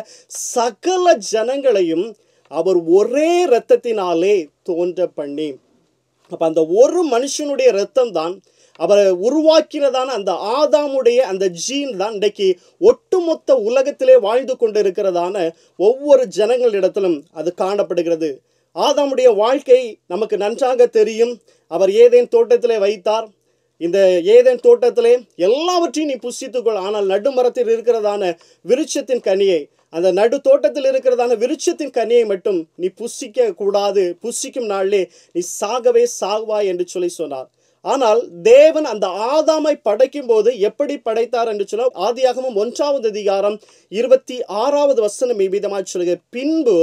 சகல ஜனங்களையும் அவர் ஒரே இரத்தத்தினாலே தோன்ற பண்ணி அப்ப அந்த ஒரு மனுஷனுடைய ரத்தம் தான் அவரை உருவாக்கினதான அந்த ஆதாமுடைய அந்த ஜீன் தான் இன்றைக்கு ஒட்டுமொத்த உலகத்திலே வாழ்ந்து கொண்டு இருக்கிறதான ஒவ்வொரு ஜனங்களிடத்திலும் அது காணப்படுகிறது ஆதாமுடைய வாழ்க்கை நமக்கு நன்றாக தெரியும் அவர் ஏதேன் தோட்டத்திலே வைத்தார் இந்த ஏதேன் தோட்டத்திலே எல்லாவற்றையும் நீ புசித்துக்கொள் ஆனால் நடுமரத்தில் இருக்கிறதான விருட்சத்தின் கனியை அந்த நடு தோட்டத்தில் இருக்கிறதான விருட்சத்தின் கனியை மட்டும் நீ புசிக்க கூடாது புசிக்கும் நாளிலே நீ சாகவே சாகுவாய் என்று சொல்லி சொன்னார் ஆனால் தேவன் அந்த ஆதாமை படைக்கும் போது எப்படி படைத்தார் என்று சொன்னால் ஆதியாகமும் ஒன்றாவது அதிகாரம் இருபத்தி ஆறாவது வசனம் இவ்விதமாக சொல்கிற பின்பு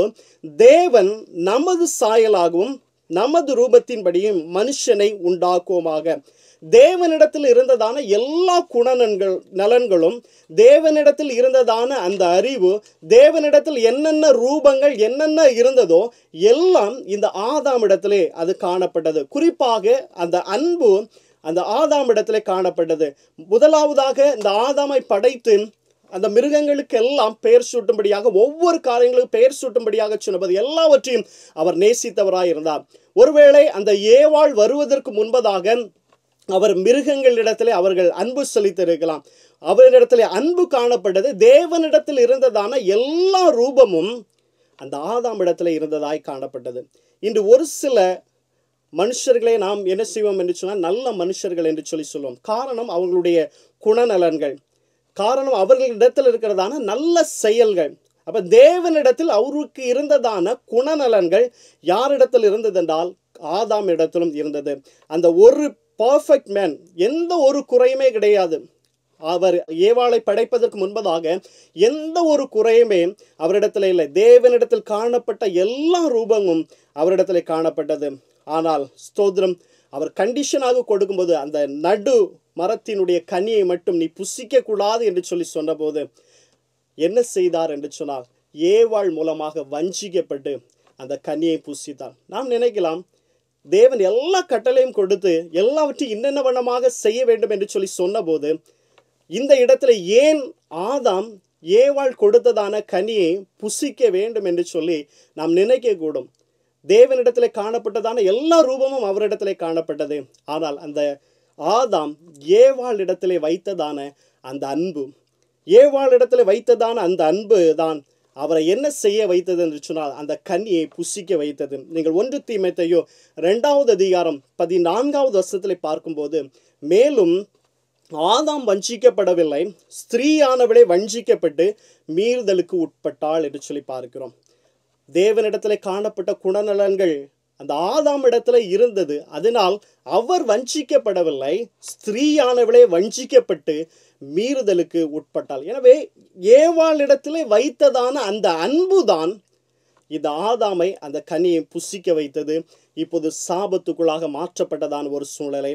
தேவன் நமது சாயலாகவும் நமது ரூபத்தின்படியும் மனுஷனை உண்டாக்குவோமாக தேவனிடத்தில் இருந்ததான எல்லா குணநன்கள் நலன்களும் தேவனிடத்தில் இருந்ததான அந்த அறிவு தேவனிடத்தில் என்னென்ன ரூபங்கள் என்னென்ன இருந்ததோ எல்லாம் இந்த ஆதாமிடத்திலே அது காணப்பட்டது குறிப்பாக அந்த அன்பு அந்த ஆதாமிடத்திலே காணப்பட்டது முதலாவதாக இந்த ஆதாமை படைத்து அந்த மிருகங்களுக்கெல்லாம் பெயர் சூட்டும்படியாக ஒவ்வொரு காரியங்களுக்கும் பெயர் சூட்டும்படியாக சொன்னபது எல்லாவற்றையும் அவர் நேசித்தவராய் இருந்தார் ஒருவேளை அந்த ஏவாள் வருவதற்கு முன்பதாக அவர் மிருகங்களிடத்திலே அவர்கள் அன்பு செலுத்தியிருக்கலாம் அவரிடத்திலே அன்பு காணப்பட்டது தேவனிடத்தில் இருந்ததான எல்லா ரூபமும் அந்த ஆதாம் இடத்துல இருந்ததாய் காணப்பட்டது இன்று ஒரு சில மனுஷர்களை நாம் என்ன செய்வோம் என்று சொன்னால் நல்ல மனுஷர்கள் என்று சொல்லி சொல்லுவோம் காரணம் அவங்களுடைய குணநலன்கள் காரணம் அவர்களிடத்தில் இருக்கிறதான நல்ல செயல்கள் அப்ப தேவனிடத்தில் அவருக்கு இருந்ததான குணநலன்கள் யாரிடத்தில் இருந்ததென்றால் ஆதாம் இடத்திலும் இருந்தது அந்த ஒரு பர்ஃபெக்ட் மேன் எந்த ஒரு குறையுமே கிடையாது அவர் ஏவாளை படைப்பதற்கு முன்பதாக எந்த ஒரு குறையுமே அவரிடத்தில் இல்லை தேவனிடத்தில் காணப்பட்ட எல்லா ரூபமும் அவரிடத்தில் காணப்பட்டது ஆனால் ஸ்தோத்திரம் அவர் கண்டிஷனாக கொடுக்கும்போது அந்த நடு மரத்தினுடைய கனியை மட்டும் நீ புசிக்க கூடாது என்று சொல்லி சொன்னபோது என்ன செய்தார் என்று சொன்னால் ஏவாள் மூலமாக வஞ்சிக்கப்பட்டு அந்த கனியை புசித்தார் நாம் நினைக்கலாம் தேவன் எல்லா கட்டளையும் கொடுத்து எல்லாவற்றையும் இன்னென்ன வண்ணமாக செய்ய வேண்டும் என்று சொல்லி சொன்னபோது இந்த இடத்துல ஏன் ஆதாம் ஏவாள் கொடுத்ததான கனியை புசிக்க வேண்டும் என்று சொல்லி நாம் நினைக்க கூடும் தேவனிடத்தில் காணப்பட்டதான எல்லா ரூபமும் அவரிடத்திலே காணப்பட்டது ஆனால் அந்த ஆதாம் ஏவாள் இடத்திலே வைத்ததான அந்த அன்பு ஏவாள் இடத்துல வைத்ததான அந்த அன்பு தான் அவரை என்ன செய்ய வைத்தது என்று சொன்னால் அந்த கன்னியை புசிக்க வைத்தது நீங்கள் ஒன்று தீமைத்தையோ ரெண்டாவது அதிகாரம் பதினான்காவது வருஷத்தில் பார்க்கும்போது மேலும் ஆதாம் வஞ்சிக்கப்படவில்லை ஸ்திரீயானவளே வஞ்சிக்கப்பட்டு மீறுதலுக்கு உட்பட்டாள் என்று சொல்லி பார்க்கிறோம் தேவனிடத்தில் காணப்பட்ட குணநலன்கள் அந்த ஆதாம் இடத்துல இருந்தது அதனால் அவர் வஞ்சிக்கப்படவில்லை ஸ்திரீயானவளே வஞ்சிக்கப்பட்டு மீறுதலுக்கு உட்பட்டாள் எனவே ஏவாளிடத்திலே வைத்ததான அந்த அன்புதான் இந்த ஆதாமை அந்த கனியை புசிக்க வைத்தது இப்போது சாபத்துக்குள்ளாக மாற்றப்பட்டதான ஒரு சூழ்நிலை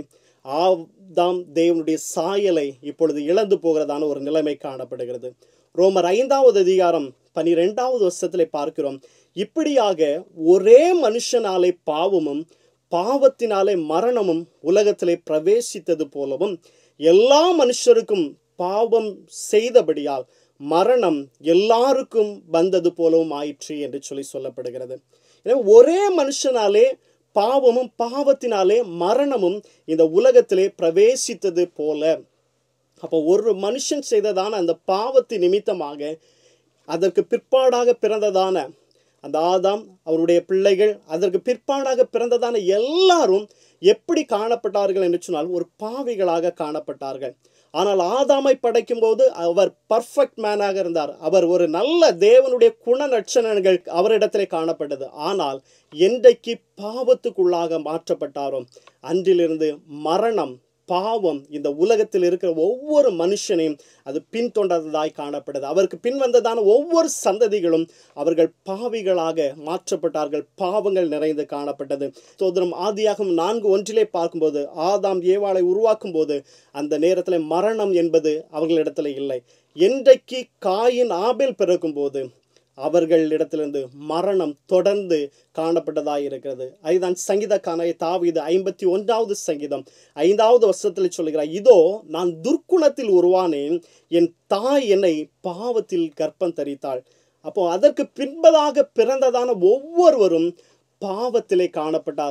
ஆதாம் தேவனுடைய சாயலை இப்பொழுது இழந்து போகிறதான ஒரு நிலைமை காணப்படுகிறது ரோமர் ஐந்தாவது அதிகாரம் பனிரெண்டாவது வருஷத்திலே பார்க்கிறோம் இப்படியாக ஒரே மனுஷனாலே பாவமும் பாவத்தினாலே மரணமும் உலகத்திலே பிரவேசித்தது போலவும் எல்லா மனுஷருக்கும் பாவம் செய்தபடியால் மரணம் எல்லாருக்கும் வந்தது போலவும் ஆயிற்று என்று சொல்லி சொல்லப்படுகிறது எனவே ஒரே மனுஷனாலே பாவமும் பாவத்தினாலே மரணமும் இந்த உலகத்திலே பிரவேசித்தது போல அப்போ ஒரு மனுஷன் செய்ததான அந்த பாவத்தின் நிமித்தமாக அதற்கு பிற்பாடாக பிறந்ததான அந்த ஆதாம் அவருடைய பிள்ளைகள் அதற்கு பிற்பாடாக பிறந்ததான எல்லாரும் எப்படி காணப்பட்டார்கள் என்று சொன்னால் ஒரு பாவிகளாக காணப்பட்டார்கள் ஆனால் ஆதாமை படைக்கும் போது அவர் பர்ஃபெக்ட் மேனாக இருந்தார் அவர் ஒரு நல்ல தேவனுடைய குண லட்சணங்கள் அவரிடத்திலே காணப்பட்டது ஆனால் என்றைக்கு பாவத்துக்குள்ளாக மாற்றப்பட்டாரோ அன்றிலிருந்து மரணம் பாவம் இந்த உலகத்தில் இருக்கிற ஒவ்வொரு மனுஷனையும் அது பின்தொண்டர்ந்ததாய் காணப்படுது அவருக்கு பின் வந்ததான ஒவ்வொரு சந்ததிகளும் அவர்கள் பாவிகளாக மாற்றப்பட்டார்கள் பாவங்கள் நிறைந்து காணப்பட்டது சோதரம் ஆதியாகும் நான்கு ஒன்றிலே பார்க்கும்போது ஆதாம் ஏவாளை உருவாக்கும் போது அந்த நேரத்தில் மரணம் என்பது அவர்களிடத்துல இல்லை என்றைக்கு காயின் ஆபேல் பிறக்கும் போது அவர்களிடத்திலிருந்து மரணம் தொடர்ந்து காணப்பட்டதாக இருக்கிறது அதுதான் சங்கீதக்கான தாவீது ஐம்பத்தி ஒன்றாவது சங்கீதம் ஐந்தாவது வருஷத்தில் சொல்லுகிறார் இதோ நான் துர்க்குணத்தில் உருவானேன் என் தாய் என்னை பாவத்தில் கர்ப்பம் தரித்தாள் அப்போ அதற்கு பின்பதாக பிறந்ததான ஒவ்வொருவரும் பாவத்திலே காணப்பட்டார்கள்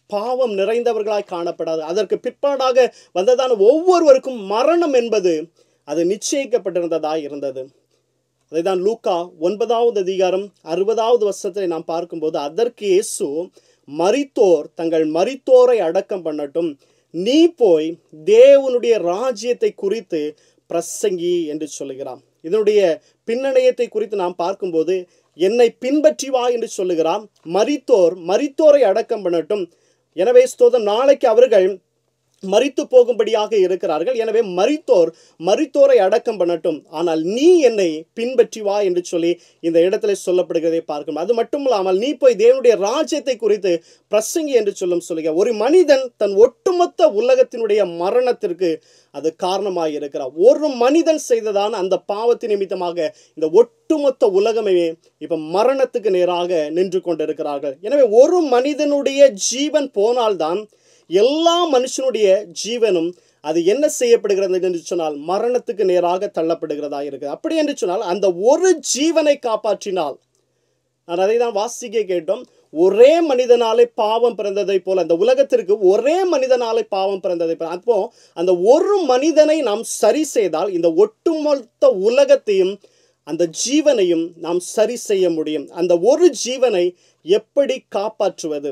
பாவம் நிறைந்தவர்களாய் காணப்படாது அதற்கு பிற்பாடாக வந்ததான ஒவ்வொருவருக்கும் மரணம் என்பது அது நிச்சயிக்கப்பட்டிருந்ததாய் இருந்தது அதைதான் லூக்கா ஒன்பதாவது அதிகாரம் அறுபதாவது வருஷத்தை நாம் பார்க்கும்போது அதற்கு இயேசு மரித்தோர் தங்கள் மரித்தோரை அடக்கம் பண்ணட்டும் நீ போய் தேவனுடைய ராஜ்யத்தை குறித்து பிரசங்கி என்று சொல்லுகிறான் இதனுடைய பின்னணியத்தை குறித்து நாம் பார்க்கும்போது என்னை பின்பற்றி வா என்று சொல்லுகிறான் மரித்தோர் மரித்தோரை அடக்கம் பண்ணட்டும் எனவே ஸ்தோதம் நாளைக்கு அவர்கள் மரித்து போகும்படியாக இருக்கிறார்கள் எனவே மரித்தோர் மரித்தோரை அடக்கம் பண்ணட்டும் ஆனால் நீ என்னை பின்பற்றி வா என்று சொல்லி இந்த இடத்துல சொல்லப்படுகிறதை பார்க்கணும் அது மட்டும் இல்லாமல் நீ போய் தேவனுடைய ராஜ்யத்தை குறித்து பிரசங்கி என்று சொல்லும் சொல்லுங்க ஒரு மனிதன் தன் ஒட்டுமொத்த உலகத்தினுடைய மரணத்திற்கு அது காரணமாக இருக்கிறார் ஒரு மனிதன் செய்ததான அந்த பாவத்தின் நிமித்தமாக இந்த ஒட்டுமொத்த உலகமே இப்ப மரணத்துக்கு நேராக நின்று கொண்டிருக்கிறார்கள் எனவே ஒரு மனிதனுடைய ஜீவன் போனால்தான் எல்லா மனுஷனுடைய ஜீவனும் அது என்ன செய்யப்படுகிறது என்று சொன்னால் மரணத்துக்கு நேராக தள்ளப்படுகிறதா இருக்குது அப்படி என்று சொன்னால் அந்த ஒரு ஜீவனை காப்பாற்றினால் நான் அதை தான் வாசிக்க கேட்டோம் ஒரே மனிதனாலே பாவம் பிறந்ததை போல அந்த உலகத்திற்கு ஒரே மனிதனாலே பாவம் பிறந்ததை போல அப்போ அந்த ஒரு மனிதனை நாம் சரி செய்தால் இந்த ஒட்டுமொத்த உலகத்தையும் அந்த ஜீவனையும் நாம் சரி செய்ய முடியும் அந்த ஒரு ஜீவனை எப்படி காப்பாற்றுவது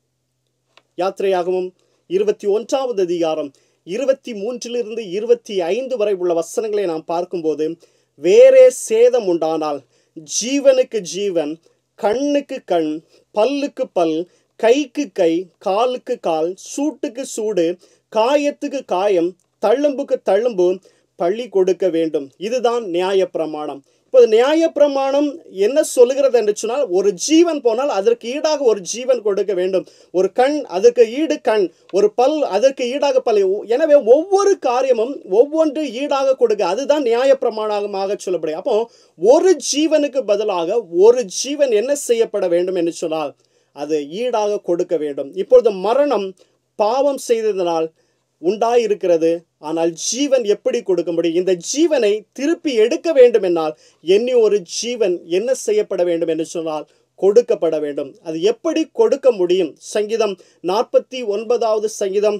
யாத்திரையாகவும் இருபத்தி ஒன்றாவது அதிகாரம் இருபத்தி மூன்றிலிருந்து இருபத்தி ஐந்து வரை உள்ள வசனங்களை நாம் பார்க்கும்போது வேறே சேதம் உண்டானால் ஜீவனுக்கு ஜீவன் கண்ணுக்கு கண் பல்லுக்கு பல் கைக்கு கை காலுக்கு கால் சூட்டுக்கு சூடு காயத்துக்கு காயம் தள்ளும்புக்கு தள்ளும்பு பள்ளி கொடுக்க வேண்டும் இதுதான் நியாய பிரமாணம் இப்போது நியாய பிரமாணம் என்ன சொல்லுகிறது என்று சொன்னால் ஒரு ஜீவன் போனால் அதற்கு ஈடாக ஒரு ஜீவன் கொடுக்க வேண்டும் ஒரு கண் அதற்கு ஈடு கண் ஒரு பல் அதற்கு ஈடாக பல் எனவே ஒவ்வொரு காரியமும் ஒவ்வொன்று ஈடாக கொடுக்க அதுதான் நியாய பிரமாணமாக சொல்லப்படும் அப்போ ஒரு ஜீவனுக்கு பதிலாக ஒரு ஜீவன் என்ன செய்யப்பட வேண்டும் என்று சொன்னால் அது ஈடாக கொடுக்க வேண்டும் இப்பொழுது மரணம் பாவம் செய்ததனால் உண்டாயிருக்கிறது ஆனால் ஜீவன் எப்படி கொடுக்க முடியும் இந்த ஜீவனை திருப்பி எடுக்க வேண்டும் என்னால் எண்ணி ஒரு ஜீவன் என்ன செய்யப்பட வேண்டும் என்று சொன்னால் கொடுக்கப்பட வேண்டும் அது எப்படி கொடுக்க முடியும் சங்கீதம் நாற்பத்தி ஒன்பதாவது சங்கீதம்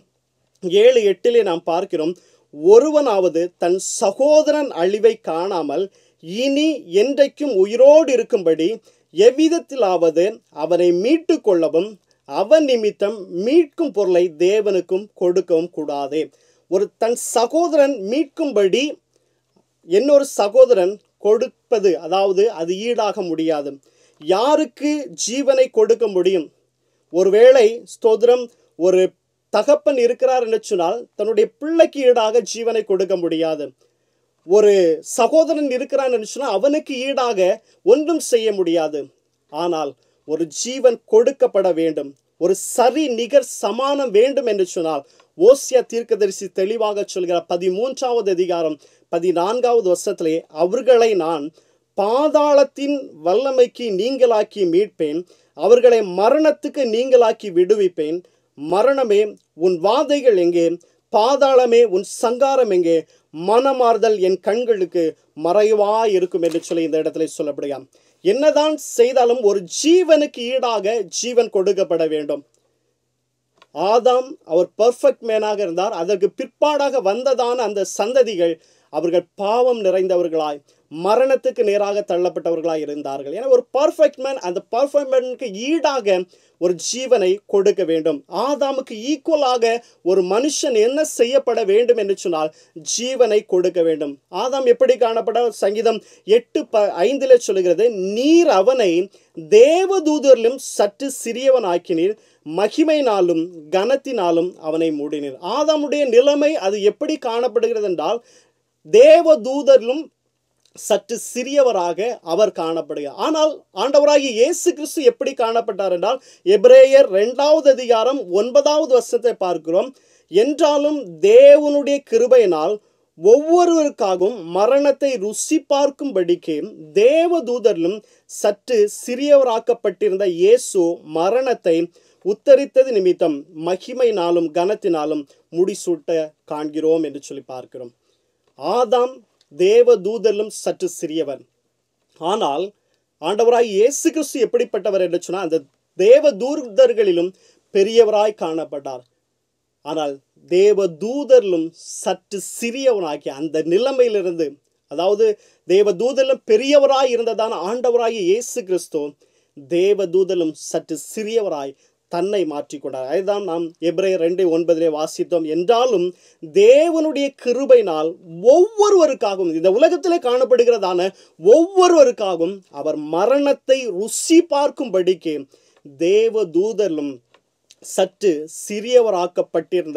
ஏழு எட்டிலே நாம் பார்க்கிறோம் ஒருவனாவது தன் சகோதரன் அழிவை காணாமல் இனி என்றைக்கும் உயிரோடு இருக்கும்படி எவ்விதத்திலாவது அவனை மீட்டு கொள்ளவும் அவன் நிமித்தம் மீட்கும் பொருளை தேவனுக்கும் கொடுக்கவும் கூடாதே ஒரு தன் சகோதரன் மீட்கும்படி இன்னொரு சகோதரன் கொடுப்பது அதாவது அது ஈடாக முடியாது யாருக்கு ஜீவனை கொடுக்க முடியும் ஒருவேளை ஸ்தோத்திரம் ஒரு தகப்பன் இருக்கிறார் என்று சொன்னால் தன்னுடைய பிள்ளைக்கு ஈடாக ஜீவனை கொடுக்க முடியாது ஒரு சகோதரன் இருக்கிறான் என்று சொன்னால் அவனுக்கு ஈடாக ஒன்றும் செய்ய முடியாது ஆனால் ஒரு ஜீவன் கொடுக்கப்பட வேண்டும் ஒரு சரி நிகர் சமானம் வேண்டும் என்று சொன்னால் ஓசியா தீர்க்கதரிசி தெளிவாக சொல்கிறார் பதிமூன்றாவது அதிகாரம் பதினான்காவது வருஷத்திலே அவர்களை நான் பாதாளத்தின் வல்லமைக்கு நீங்களாக்கி மீட்பேன் அவர்களை மரணத்துக்கு நீங்களாக்கி விடுவிப்பேன் மரணமே உன் வாதைகள் எங்கே பாதாளமே உன் சங்காரம் எங்கே மனமாறுதல் என் கண்களுக்கு மறைவா இருக்கும் என்று சொல்லி இந்த இடத்துல சொல்லப்படுகிறான் என்னதான் செய்தாலும் ஒரு ஜீவனுக்கு ஈடாக ஜீவன் கொடுக்கப்பட வேண்டும் ஆதாம் அவர் பர்ஃபெக்ட் மேனாக இருந்தார் அதற்கு பிற்பாடாக வந்ததான அந்த சந்ததிகள் அவர்கள் பாவம் நிறைந்தவர்களாய் மரணத்துக்கு நேராக தள்ளப்பட்டவர்களாய் இருந்தார்கள் ஏன்னா ஒரு பர்ஃபெக்ட் மேன் அந்த பர்ஃபெக்ட் மேனுக்கு ஈடாக ஒரு ஜீவனை கொடுக்க வேண்டும் ஆதாமுக்கு ஈக்குவலாக ஒரு மனுஷன் என்ன செய்யப்பட வேண்டும் என்று சொன்னால் ஜீவனை கொடுக்க வேண்டும் ஆதாம் எப்படி காணப்பட சங்கீதம் எட்டு ப ஐந்தில் சொல்லுகிறது நீர் அவனை தேவதூதரிலும் சற்று சிறியவனாக்கினீர் மகிமையினாலும் கனத்தினாலும் அவனை மூடினீர் ஆதாமுடைய நிலைமை அது எப்படி காணப்படுகிறது என்றால் தேவதூதரிலும் சற்று சிறியவராக அவர் காணப்படுகிறார் ஆனால் ஆண்டவராகிய இயேசு கிறிஸ்து எப்படி காணப்பட்டார் என்றால் எபிரேயர் இரண்டாவது அதிகாரம் ஒன்பதாவது வருஷத்தை பார்க்கிறோம் என்றாலும் தேவனுடைய கிருபையினால் ஒவ்வொருவருக்காகவும் மரணத்தை ருசி பார்க்கும்படிக்கு தேவதூதரிலும் சற்று சிறியவராக்கப்பட்டிருந்த இயேசு மரணத்தை உத்தரித்தது நிமித்தம் மகிமையினாலும் கனத்தினாலும் முடிசூட்ட காண்கிறோம் என்று சொல்லி பார்க்கிறோம் ஆதாம் தேவ தூதரிலும் சற்று சிறியவன் ஆனால் ஆண்டவராய் இயேசு கிறிஸ்து எப்படிப்பட்டவர் என்று சொன்னால் அந்த தேவ தூதர்களிலும் பெரியவராய் காணப்பட்டார் ஆனால் தேவ தூதரிலும் சற்று சிறியவனாகி அந்த நிலைமையிலிருந்து அதாவது தேவ தூதரிலும் பெரியவராய் இருந்ததான ஆண்டவராகிய இயேசு கிறிஸ்து தேவ தூதரிலும் சற்று சிறியவராய் தன்னை மாற்றிக்கொண்டார் அதுதான் நாம் எப்ரேயர் ரெண்டு ஒன்பதிலே வாசித்தோம் என்றாலும் தேவனுடைய கிருபையினால் ஒவ்வொருவருக்காகவும் இந்த உலகத்திலே காணப்படுகிறதான ஒவ்வொருவருக்காகவும் அவர் மரணத்தை ருசி பார்க்கும்படிக்கு தேவ தூதரிலும் சற்று சிறியவராக்கப்பட்டிருந்த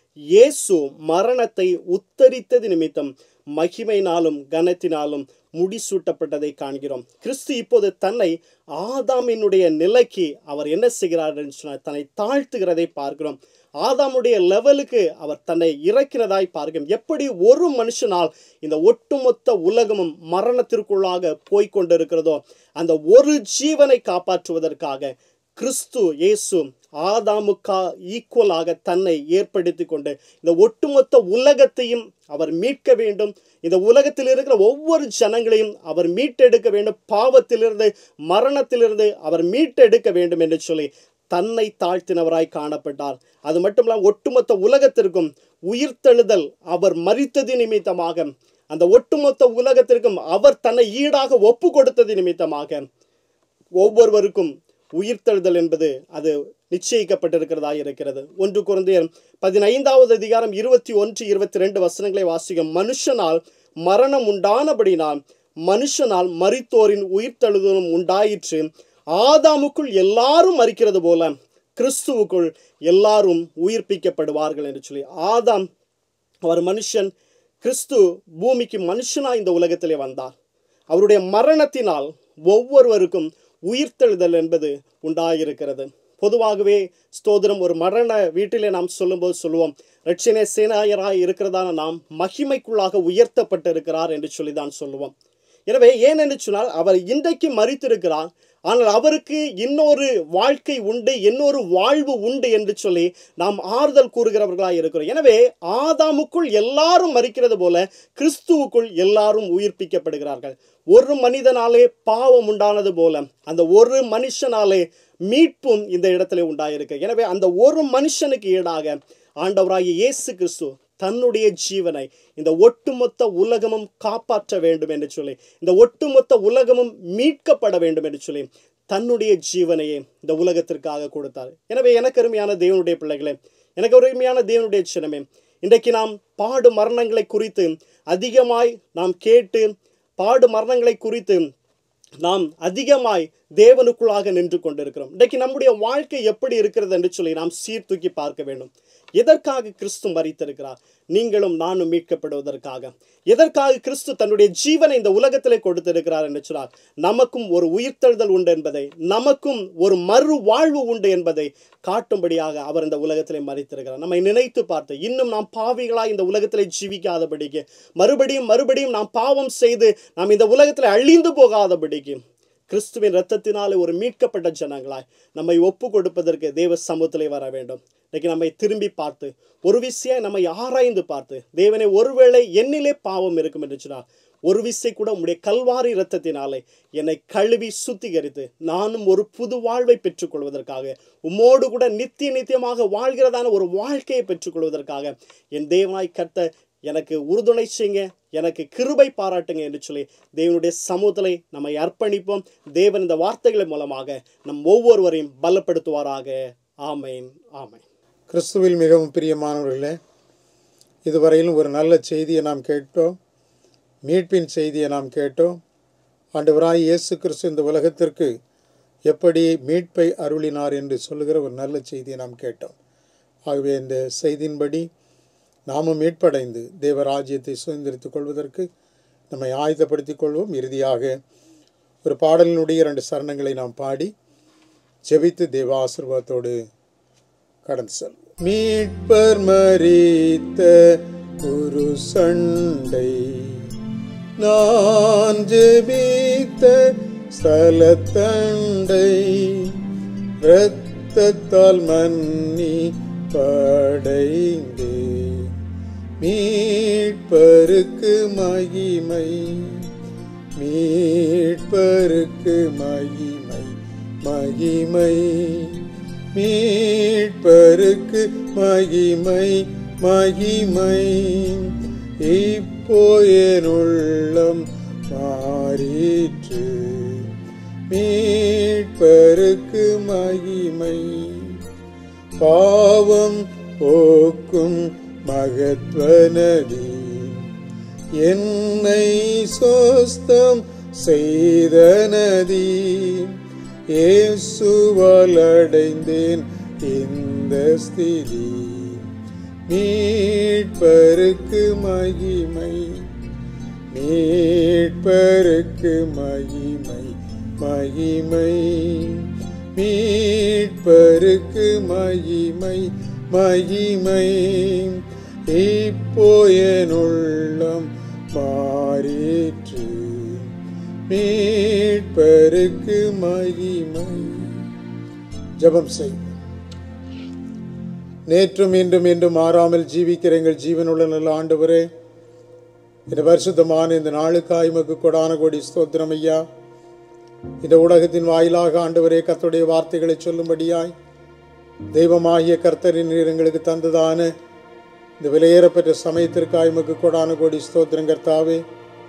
இயேசு மரணத்தை உத்தரித்தது நிமித்தம் மகிமையினாலும் கனத்தினாலும் முடிசூட்டப்பட்டதை காண்கிறோம் கிறிஸ்து இப்போது தன்னை ஆதாமினுடைய நிலைக்கு அவர் என்ன செய்கிறார் என்று சொன்னால் தன்னை தாழ்த்துகிறதை பார்க்கிறோம் ஆதாமுடைய லெவலுக்கு அவர் தன்னை இறக்கிறதாய் பார்க்கிறோம் எப்படி ஒரு மனுஷனால் இந்த ஒட்டுமொத்த உலகமும் மரணத்திற்குள்ளாக போய்கொண்டிருக்கிறதோ அந்த ஒரு ஜீவனை காப்பாற்றுவதற்காக கிறிஸ்து இயேசு ஆதாமுக்கா ஈக்குவலாக தன்னை ஏற்படுத்தி கொண்டு இந்த ஒட்டுமொத்த உலகத்தையும் அவர் மீட்க வேண்டும் இந்த உலகத்தில் இருக்கிற ஒவ்வொரு ஜனங்களையும் அவர் மீட்டெடுக்க வேண்டும் பாவத்திலிருந்து மரணத்திலிருந்து அவர் மீட்டெடுக்க வேண்டும் என்று சொல்லி தன்னை தாழ்த்தினவராய் காணப்பட்டார் அது மட்டும் இல்லாமல் ஒட்டுமொத்த உலகத்திற்கும் உயிர்த்தெழுதல் அவர் மறித்தது நிமித்தமாக அந்த ஒட்டுமொத்த உலகத்திற்கும் அவர் தன்னை ஈடாக ஒப்பு கொடுத்தது நிமித்தமாக ஒவ்வொருவருக்கும் உயிர்த்தெழுதல் என்பது அது நிச்சயிக்கப்பட்டிருக்கிறதா இருக்கிறது ஒன்று குழந்தையர் பதினைந்தாவது அதிகாரம் இருபத்தி ஒன்று இருபத்தி ரெண்டு வசனங்களை வாசிக்கும் மனுஷனால் மரணம் உண்டானபடினால் மனுஷனால் மரித்தோரின் உயிர்த்தெழுதலும் உண்டாயிற்று ஆதாமுக்குள் எல்லாரும் மறிக்கிறது போல கிறிஸ்துவுக்குள் எல்லாரும் உயிர்ப்பிக்கப்படுவார்கள் என்று சொல்லி ஆதாம் அவர் மனுஷன் கிறிஸ்து பூமிக்கு மனுஷனா இந்த உலகத்திலே வந்தார் அவருடைய மரணத்தினால் ஒவ்வொருவருக்கும் உயிர்த்தெழுதல் என்பது உண்டாயிருக்கிறது பொதுவாகவே ஸ்தோத்திரம் ஒரு மரண வீட்டிலே நாம் சொல்லும்போது சொல்லுவோம் ரட்சணே சேனாயராய் இருக்கிறதான நாம் மகிமைக்குள்ளாக உயர்த்தப்பட்டிருக்கிறார் என்று சொல்லி தான் சொல்லுவோம் எனவே ஏன் என்று சொன்னால் அவர் இன்றைக்கு மறித்திருக்கிறார் ஆனால் அவருக்கு இன்னொரு வாழ்க்கை உண்டு இன்னொரு வாழ்வு உண்டு என்று சொல்லி நாம் ஆறுதல் கூறுகிறவர்களாக இருக்கிறோம் எனவே ஆதாமுக்குள் எல்லாரும் மறிக்கிறது போல கிறிஸ்துவுக்குள் எல்லாரும் உயிர்ப்பிக்கப்படுகிறார்கள் ஒரு மனிதனாலே பாவம் உண்டானது போல அந்த ஒரு மனுஷனாலே மீட்பும் இந்த இடத்துல உண்டாயிருக்கு எனவே அந்த ஒரு மனுஷனுக்கு ஈடாக ஆண்டவராகிய இயேசு கிறிஸ்து தன்னுடைய ஜீவனை இந்த ஒட்டுமொத்த உலகமும் காப்பாற்ற வேண்டும் என்று சொல்லி இந்த ஒட்டுமொத்த உலகமும் மீட்கப்பட வேண்டும் என்று சொல்லி தன்னுடைய ஜீவனையே இந்த உலகத்திற்காக கொடுத்தார் எனவே எனக்கு அருமையான தேவனுடைய பிள்ளைகளே எனக்கு அருமையான தேவனுடைய சின்னமே இன்றைக்கு நாம் பாடு மரணங்களை குறித்து அதிகமாய் நாம் கேட்டு பாடு மரணங்களை குறித்து நாம் அதிகமாய் தேவனுக்குள்ளாக நின்று கொண்டிருக்கிறோம் இன்றைக்கு நம்முடைய வாழ்க்கை எப்படி இருக்கிறது என்று சொல்லி நாம் சீர்தூக்கி பார்க்க வேண்டும் எதற்காக கிறிஸ்து மறித்திருக்கிறார் நீங்களும் நானும் மீட்கப்படுவதற்காக எதற்காக கிறிஸ்து தன்னுடைய ஜீவனை இந்த உலகத்திலே கொடுத்திருக்கிறார் என்று சொன்னார் நமக்கும் ஒரு உயிர்த்தெழுதல் உண்டு என்பதை நமக்கும் ஒரு மறு வாழ்வு உண்டு என்பதை காட்டும்படியாக அவர் இந்த உலகத்திலே மறித்திருக்கிறார் நம்மை நினைத்து பார்த்து இன்னும் நாம் பாவிகளாய் இந்த உலகத்திலே ஜீவிக்காதபடிக்கு மறுபடியும் மறுபடியும் நாம் பாவம் செய்து நாம் இந்த உலகத்தில் அழிந்து போகாதபடிக்கு கிறிஸ்துவின் இரத்தத்தினாலே ஒரு மீட்கப்பட்ட ஜனங்களாய் நம்மை ஒப்பு கொடுப்பதற்கு தேவ சமூகத்திலே வர வேண்டும் இன்னைக்கு நம்மை திரும்பி பார்த்து ஒரு விஷயம் நம்மை ஆராய்ந்து பார்த்து தேவனை ஒருவேளை என்னிலே பாவம் இருக்கும் என்று சொன்னால் ஒரு விசை கூட உம்முடைய கல்வாரி இரத்தத்தினாலே என்னை கழுவி சுத்திகரித்து நானும் ஒரு புது வாழ்வை பெற்றுக்கொள்வதற்காக உம்மோடு கூட நித்திய நித்தியமாக வாழ்கிறதான ஒரு வாழ்க்கையை பெற்றுக்கொள்வதற்காக என் தேவனாய் கத்த எனக்கு உறுதுணை செய்யுங்க எனக்கு கிருபை பாராட்டுங்க என்று சொல்லி தேவனுடைய சமூகத்திலே நம்மை அர்ப்பணிப்போம் தேவன் இந்த வார்த்தைகள் மூலமாக நம் ஒவ்வொருவரையும் பலப்படுத்துவாராக ஆமேன் ஆமேன் கிறிஸ்துவில் மிகவும் பிரியமானவர்களே இதுவரையிலும் ஒரு நல்ல செய்தியை நாம் கேட்டோம் மீட்பின் செய்தியை நாம் கேட்டோம் ஆண்டவராய் இயேசு கிறிஸ்து இந்த உலகத்திற்கு எப்படி மீட்பை அருளினார் என்று சொல்லுகிற ஒரு நல்ல செய்தியை நாம் கேட்டோம் ஆகவே இந்த செய்தியின்படி நாமும் மீட்படைந்து தேவராஜ்யத்தை சுதந்திரித்துக் கொள்வதற்கு நம்மை ஆயுதப்படுத்திக் கொள்வோம் இறுதியாக ஒரு பாடலினுடைய இரண்டு சரணங்களை நாம் பாடி ஜெபித்து தேவ ஆசீர்வாதத்தோடு கடந்து செல்வோம் மீட்பர் மறித்த ஒரு சண்டை நான் ஜெபித்த ஸ்தலத்தண்டை இரத்தத்தால் மன்னி படைந்தே மீட்பருக்கு மகிமை மீட்பருக்கு மகிமை மகிமை மீட்பருக்கு மகிமை மகிமை இப்போ என் உள்ளம் மாறிற்று மீட்பருக்கு மகிமை பாவம் போக்கும் மகத்வனதி என்னை சோஸ்தம் செய்த நதி இயேசுவால் அடைந்தேன் இந்த ஸ்திதி மீட்பருக்கு மகிமை மீட்பருக்கு மகிமை மகிமை மீட்பருக்கு மகிமை மகிமை இப்போ என் உள்ளம் மாறிற்று மீட்பருக்கு மகிமை ஜெபம் செய் நேற்றும் இன்றும் இன்றும் மாறாமல் ஜீவிக்கிற எங்கள் ஜீவனுள்ள நல்ல ஆண்டவரே இந்த பரிசுத்தமான இந்த நாளுக்காய் மக்கு கொடான கோடி ஸ்தோத்திரம் ஐயா இந்த ஊடகத்தின் வாயிலாக ஆண்டவரே கர்த்தருடைய வார்த்தைகளை சொல்லும்படியாய் தெய்வமாகிய கர்த்தரின் நீர் எங்களுக்கு தந்ததான இந்த விலையேறப்பெற்ற சமயத்திற்காய் மக்கு கொடான கோடி ஸ்தோத்திரம் கர்த்தாவே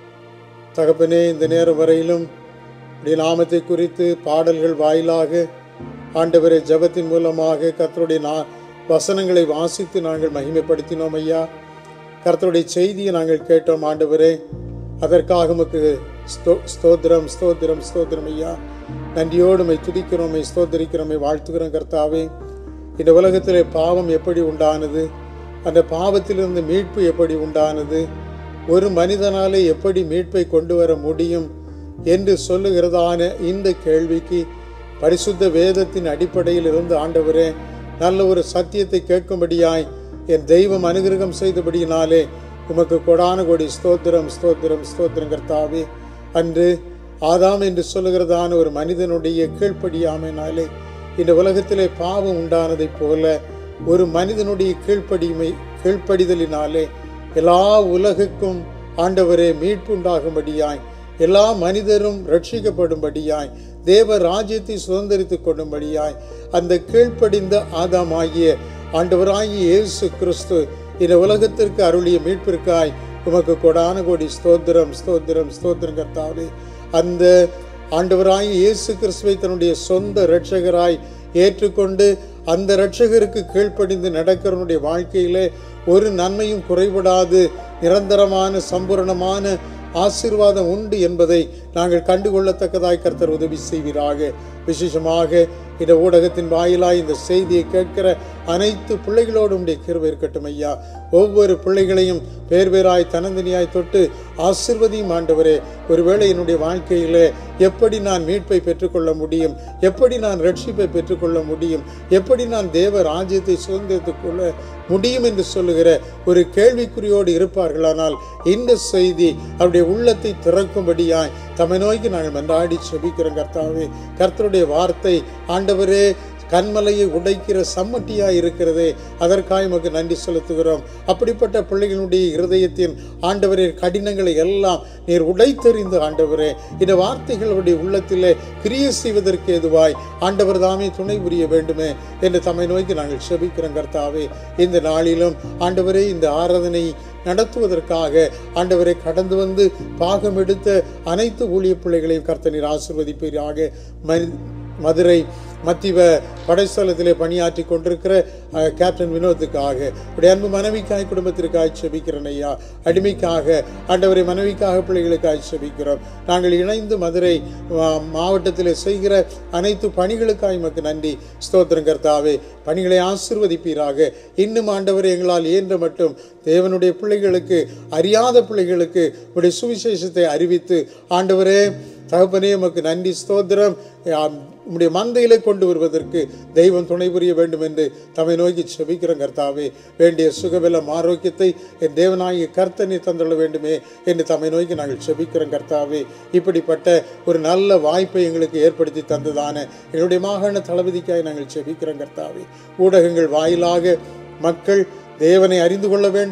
தகப்பனே இந்த நேரம் வரையிலும் உடைய நாமத்தை குறித்து பாடல்கள் வாயிலாக ஆண்டவரே ஜெபத்தின் மூலமாக கர்த்தருடைய நா வசனங்களை வாசித்து நாங்கள் மகிமைப்படுத்தினோம் ஐயா கர்த்தருடைய செய்தியை நாங்கள் கேட்டோம் ஆண்டவரே அதற்காக உமக்கு ஸ்தோ- ஸ்தோத்திரம் ஸ்தோத்திரம் ஸ்தோத்திரம் ஐயா நன்றியோடு மை துதிக்கிறோமை ஸ்தோத்தரிக்கிறோமை வாழ்த்துகிறோம் கர்த்தாவே இந்த உலகத்திலே பாவம் எப்படி உண்டானது அந்த பாவத்திலிருந்து மீட்பு எப்படி உண்டானது ஒரு மனிதனாலே எப்படி மீட்பை கொண்டு வர முடியும் என்று சொல்லுகிறதான இந்த கேள்விக்கு பரிசுத்த வேதத்தின் அடிப்படையில் இருந்து ஆண்டவரே நல்ல ஒரு சத்தியத்தை கேட்கும்படியாய் என் தெய்வம் அனுகிரகம் செய்தபடியினாலே உமக்கு கொடான கொடி ஸ்தோத்திரம் ஸ்தோத்திரம் ஸ்தோத்திரம் கர்த்தாவே அன்று ஆதாம் என்று சொல்லுகிறதான ஒரு மனிதனுடைய கீழ்ப்படியாமைனாலே இந்த உலகத்திலே பாவம் உண்டானதைப் போல ஒரு மனிதனுடைய கீழ்ப்படிமை கீழ்ப்படிதலினாலே எல்லா உலகுக்கும் ஆண்டவரே மீட்பு உண்டாகும்படியாய் எல்லா மனிதரும் ரட்சிக்கப்படும்படியாய் தேவ ராஜ்யத்தை சுதந்திரித்துக் கொள்ளும்படியாய் அந்த கீழ்ப்படிந்த ஆதாமாகிய ஆண்டவராகிய இயேசு கிறிஸ்து இந்த உலகத்திற்கு அருளிய மீட்பிற்காய் உமக்கு கொடான கோடி ஸ்தோத்திரம் ஸ்தோத்திரம் ஸ்தோத்திரம் கர்த்தாவே அந்த ஆண்டவராய் இயேசு கிறிஸ்துவை தன்னுடைய சொந்த இரட்சகராய் ஏற்றுக்கொண்டு அந்த இரட்சகருக்கு கீழ்ப்படிந்து நடக்கிறவனுடைய வாழ்க்கையிலே ஒரு நன்மையும் குறைபடாது நிரந்தரமான சம்பூரணமான ஆசீர்வாதம் உண்டு என்பதை நாங்கள் கண்டுகொள்ளத்தக்கதாய் கர்த்தர் உதவி செய்வீராக விசேஷமாக இந்த ஊடகத்தின் வாயிலாய் இந்த செய்தியை கேட்கிற அனைத்து பிள்ளைகளோடும் உடைய கிருபை இருக்கட்டும் ஐயா ஒவ்வொரு பிள்ளைகளையும் பேர் பேராய் தனந்தனியாய் தொட்டு ஆசிர்வதியும் ஆண்டவரே ஒருவேளை என்னுடைய வாழ்க்கையிலே எப்படி நான் மீட்பை பெற்றுக்கொள்ள முடியும் எப்படி நான் ரட்சிப்பை பெற்றுக்கொள்ள முடியும் எப்படி நான் தேவ ராஜ்யத்தை சுதந்திரத்துக் கொள்ள முடியும் என்று சொல்லுகிற ஒரு கேள்விக்குறியோடு இருப்பார்களானால் இந்த செய்தி அவருடைய உள்ளத்தை திறக்கும்படியாய் தம்மை நோக்கி நாங்கள் மன்றாடி செபிக்கிறோம் கர்த்தாவே கர்த்தருடைய வார்த்தை ஆண்டவரே கண்மலையை உடைக்கிற சம்மட்டியா இருக்கிறதே அதற்காக உமக்கு நன்றி செலுத்துகிறோம் அப்படிப்பட்ட பிள்ளைகளுடைய இருதயத்தின் ஆண்டவரே கடினங்களை எல்லாம் நீர் உடைத்தெறிந்து ஆண்டவரே இந்த வார்த்தைகளுடைய உள்ளத்திலே கிரியை செய்வதற்கு எதுவாய் ஆண்டவர் தாமே துணை புரிய வேண்டுமே என்று தம்மை நோக்கி நாங்கள் செபிக்கிறோம் கர்த்தாவே இந்த நாளிலும் ஆண்டவரே இந்த ஆராதனை நடத்துவதற்காக ஆண்டவரை கடந்து வந்து பாகம் எடுத்த அனைத்து ஊழிய பிள்ளைகளையும் கர்த்தனீர் ஆசிர்வதிப்பீராக ம- மதுரை மத்திவ படைஸ்தலத்திலே பணியாற்றி கொண்டிருக்கிற அஹ், கேப்டன் வினோத்துக்காக உடைய அன்பு மனைவிக்காய் குடும்பத்திற்காக செபிக்கிறேன் ஐயா அடிமைக்காக ஆண்டவரை மனைவிக்காக பிள்ளைகளுக்காக செபிக்கிறோம் நாங்கள் இணைந்து மதுரை மா- மாவட்டத்திலே செய்கிற அனைத்து பணிகளுக்காக எமக்கு நன்றி ஸ்தோத்திரம் கர்த்தாவே பணிகளை ஆசிர்வதிப்பீராக இன்னும் ஆண்டவரை எங்களால் இயன்ற மட்டும் தேவனுடைய பிள்ளைகளுக்கு அறியாத பிள்ளைகளுக்கு உடைய சுவிசேஷத்தை அறிவித்து ஆண்டவரே தகப்பனே உமக்கு நன்றி ஸ்தோத்திரம் ஆம், உம்முடைய மந்தையிலே கொண்டு வருவதற்கு தெய்வம் துணை புரிய வேண்டும் என்று தம்மை நோக்கி செபிக்கிறோம் கர்த்தாவே வேண்டிய சுகபலம் ஆரோக்கியத்தை என் தேவனாகிய கர்த்தனை தந்துள்ள வேண்டுமே என்று தம்மை நோக்கி நாங்கள் செபிக்கிறோம் கர்த்தாவே இப்படிப்பட்ட ஒரு நல்ல வாய்ப்பை எங்களுக்கு ஏற்படுத்தி தந்ததான எங்களுடைய மாகாண தளபதிக்காய் நாங்கள் செபிக்கிறோம் கர்த்தாவே ஊடகங்கள் வாயிலாக மக்கள் தேவனை அறிந்து கொள்ள வேண்டும்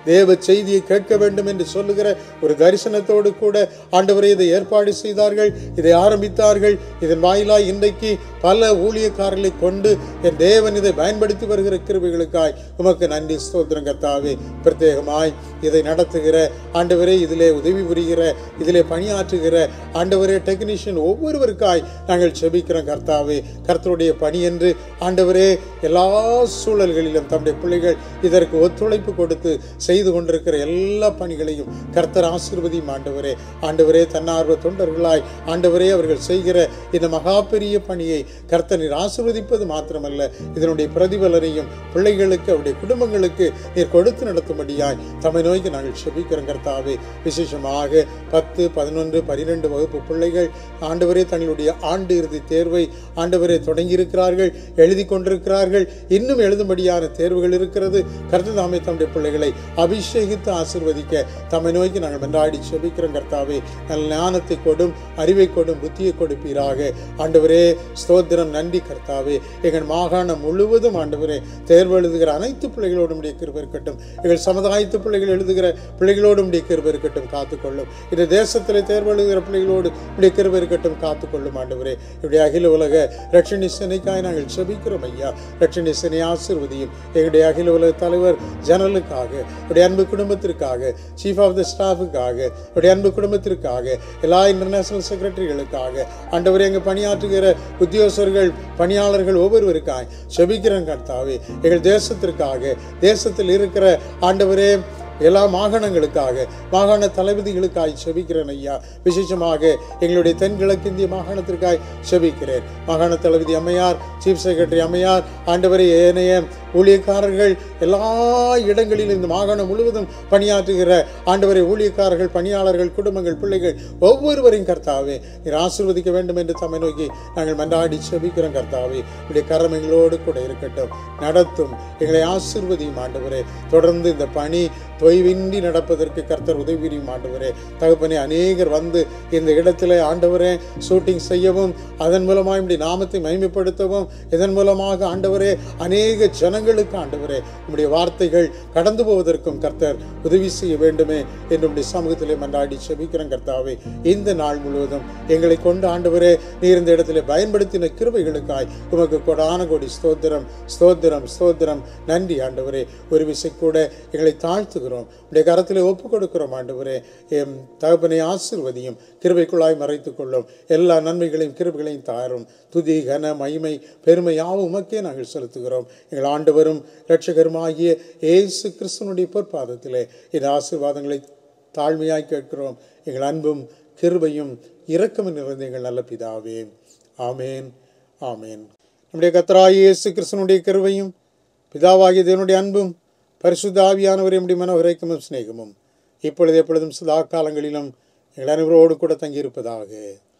தேவ செய்தியை கேட்க வேண்டும் என்று சொல்லுகிற ஒரு தரிசனத்தோடு கூட ஆண்டவரே இதை ஏற்பாடு செய்தார்கள் இதை ஆரம்பித்தார்கள் இதன் வாயிலாய் இன்றைக்கு பல ஊழியக்காரர்களை கொண்டு என் தேவன் இதை பயன்படுத்தி வருகிற கிருபைகளுக்காய் உமக்கு நன்றி ஸ்தோத்திரம் கர்த்தாவே பிரத்யேகமாய் இதை நடத்துகிற ஆண்டவரே இதிலே உதவி புரிகிற இதிலே பணியாற்றுகிற ஆண்டவரே டெக்னீஷியன் ஒவ்வொருவருக்காய் நாங்கள் செபிக்கிறோம் கர்த்தாவே கர்த்தருடைய பணி என்று ஆண்டவரே எல்லா சூழல்களிலும் தம்முடைய பிள்ளைகள் இதற்கு ஒத்துழைப்பு கொடுத்து செய்து கொண்டிருக்கிற எல்லா பணிகளையும் கர்த்தர் ஆசீர்வதியும் ஆண்டவரே ஆண்டவரே தன்னார்வ தொண்டர்களாய் ஆண்டவரே அவர்கள் செய்கிற இந்த மகா பெரிய பணியை கர்த்தர் நீர் ஆசீர்வதிப்பது மாத்திரமல்ல இதனுடைய பிரதிபலனையும் பிள்ளைகளுக்கு அவருடைய குடும்பங்களுக்கு நீர் கொடுத்து நடத்தும்படியாய் தம்மை நோய்க்கு நாங்கள் செபிக்கிறோம் கர்த்தாவே விசேஷமாக பத்து பதினொன்று பனிரெண்டு வகுப்பு பிள்ளைகள் ஆண்டவரே தங்களுடைய ஆண்டு இறுதி தேர்வை ஆண்டவரே தொடங்கியிருக்கிறார்கள் எழுதி கொண்டிருக்கிறார்கள் இன்னும் எழுதும்படியான தேர்வுகள் இருக்கிறது கர்த்தர் தாமே தம்முடைய பிள்ளைகளை அபிஷேகித்து ஆசிர்வதிக்க தம்மை நோக்கி நாங்கள் மன்றாடி செபிக்கிறோம் கர்த்தாவே நல்ல ஞானத்தை கொடும் அறிவை கொடும் புத்தியை கொடுப்பீராக ஆண்டவரே ஸ்தோத்திரம் நன்றி கர்த்தாவே எங்கள் மாகாணம் முழுவதும் ஆண்டவரே தேர்வு எழுதுகிற அனைத்து பிள்ளைகளோடும் உடைய கிருபை இருக்கட்டும் எங்கள் சமுதாயத்து பிள்ளைகள் எழுதுகிற பிள்ளைகளோடும் உடைய கிருபை இருக்கட்டும் காத்துக்கொள்ளும் இந்த தேசத்திலே தேர்வு எழுதுகிற பிள்ளைகளோடு உடைய கிருபை இருக்கட்டும் காத்துக்கொள்ளும் ஆண்டவரே இப்படி அகில உலக ரட்சணி சேனைக்காய் நாங்கள் செபிக்கிறோம் ஐயா ரட்சணி சேனை ஆசிர்வதியும் எங்களுடைய அகில உலக தலைவர் ஜனலுக்காக உடைய அன்பு குடும்பத்திற்காக சீஃப் ஆஃப் த ஸ்டாஃபுக்காக உடைய அன்பு குடும்பத்திற்காக எல்லா இன்டர்நேஷனல் செக்ரட்டரிகளுக்காக ஆண்டவரே எங்க பணியாற்றுகிற உத்தியோகஸ்தர்கள் பணியாளர்கள் ஒவ்வொருவருக்காய் செபிக்கிறோம் கர்த்தாவே எங்கள் தேசத்திற்காக தேசத்தில் இருக்கிற ஆண்டவரே எல்லா மாகாணங்களுக்காக மாகாண தளபதிகளுக்காய் செபிக்கிறேன் ஐயா விசேஷமாக எங்களுடைய தென்கிழக்கிந்திய மாகாணத்திற்காய் செபிக்கிறேன் மாகாண தளபதி அம்மையார் சீஃப் செக்ரட்டரி அம்மையார் ஆண்டவரை ஏனைய ஊழியக்காரர்கள் எல்லா இடங்களிலும் இந்த மாகாணம் முழுவதும் பணியாற்றுகிற ஆண்டவரை ஊழியக்காரர்கள் பணியாளர்கள் குடும்பங்கள் பிள்ளைகள் ஒவ்வொருவரையும் கர்த்தாவே நீர் ஆசீர்வதிக்க வேண்டும் என்று தம்மை நோக்கி நாங்கள் மன்றாடி செபிக்கிறோம் கர்த்தாவே உடைய கரம் எங்களோடு கூட இருக்கட்டும் நடத்தும் எங்களை ஆசீர்வதியும் ஆண்டவரே தொடர்ந்து இந்த பணி தொய்வின்றி நடப்பதற்கு கர்த்தர் உதவி புரியும் ஆண்டவரே தகப்பனே அநேகர் வந்து இந்த இடத்துல ஆண்டவரே ஷூட்டிங் செய்யவும் அதன் மூலமாக இப்படி நாமத்தை மகிமைப்படுத்தவும் இதன் மூலமாக ஆண்டவரே அநேக ஜனங்களுக்கு ஆண்டவரே உம்முடைய வார்த்தைகள் கடந்து போவதற்கும் கர்த்தர் உதவி செய்ய வேண்டுமே என்று உம்முடைய சமூகத்திலே மன்றாடி செபிக்கிறேன் கர்த்தாவே இந்த நாள் முழுவதும் எங்களை கொண்டு ஆண்டவரே நீர் இந்த இடத்துல பயன்படுத்தின கிருபைகளுக்காய் உமக்கு கொடான கோடி ஸ்தோத்திரம் ஸ்தோத்திரம் ஸ்தோத்திரம் நன்றி ஆண்டவரே ஒரு விசை கூட எங்களை தாழ்த்துகிறோம் உடைய கரத்திலே ஒப்பு கொடுக்கிறோம் ஆண்டவரே எம் தகப்பனை ஆசிர்வதியும் கிருபைக்குள்ளாய் மறைத்துக் கொள்ளும் எல்லா நன்மைகளையும் கிருபைகளையும் தாரும் துதி கன மகிமை பெருமை யாவும் உமக்கே நாங்கள் செலுத்துகிறோம் எங்கள் ஆண்டவரும் இரட்சகருமாகிய இயேசு கிறிஸ்துவனுடைய பொற்பாதத்திலே இந்த ஆசீர்வாதங்களை தாழ்மையாய் கேட்கிறோம் எங்கள் அன்பும் கிருபையும் இரக்கமும் நிறைந்த எங்கள் நல்ல பிதாவே ஆமேன் ஆமேன் நம்முடைய கத்தராகிய இயேசு கிறிஸ்துவனுடைய கிருபையும் பிதாவாகிய தேவனுடைய அன்பும் பரிசுத்த ஆவியானவரை நம்முடைய மன உரைக்கமும் சிநேகமும் இப்பொழுது எப்பொழுதும் சதா காலங்களிலும் எங்கள் அனைவரோடு கூட தங்கியிருப்பதாக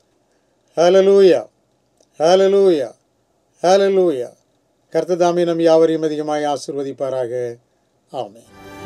ஹalleluya ஹalleluya ஹalleluya கர்த்ததாமே நம் யாவரையும் அதிகமாய் ஆசிர்வதிப்பாராக ஆமென்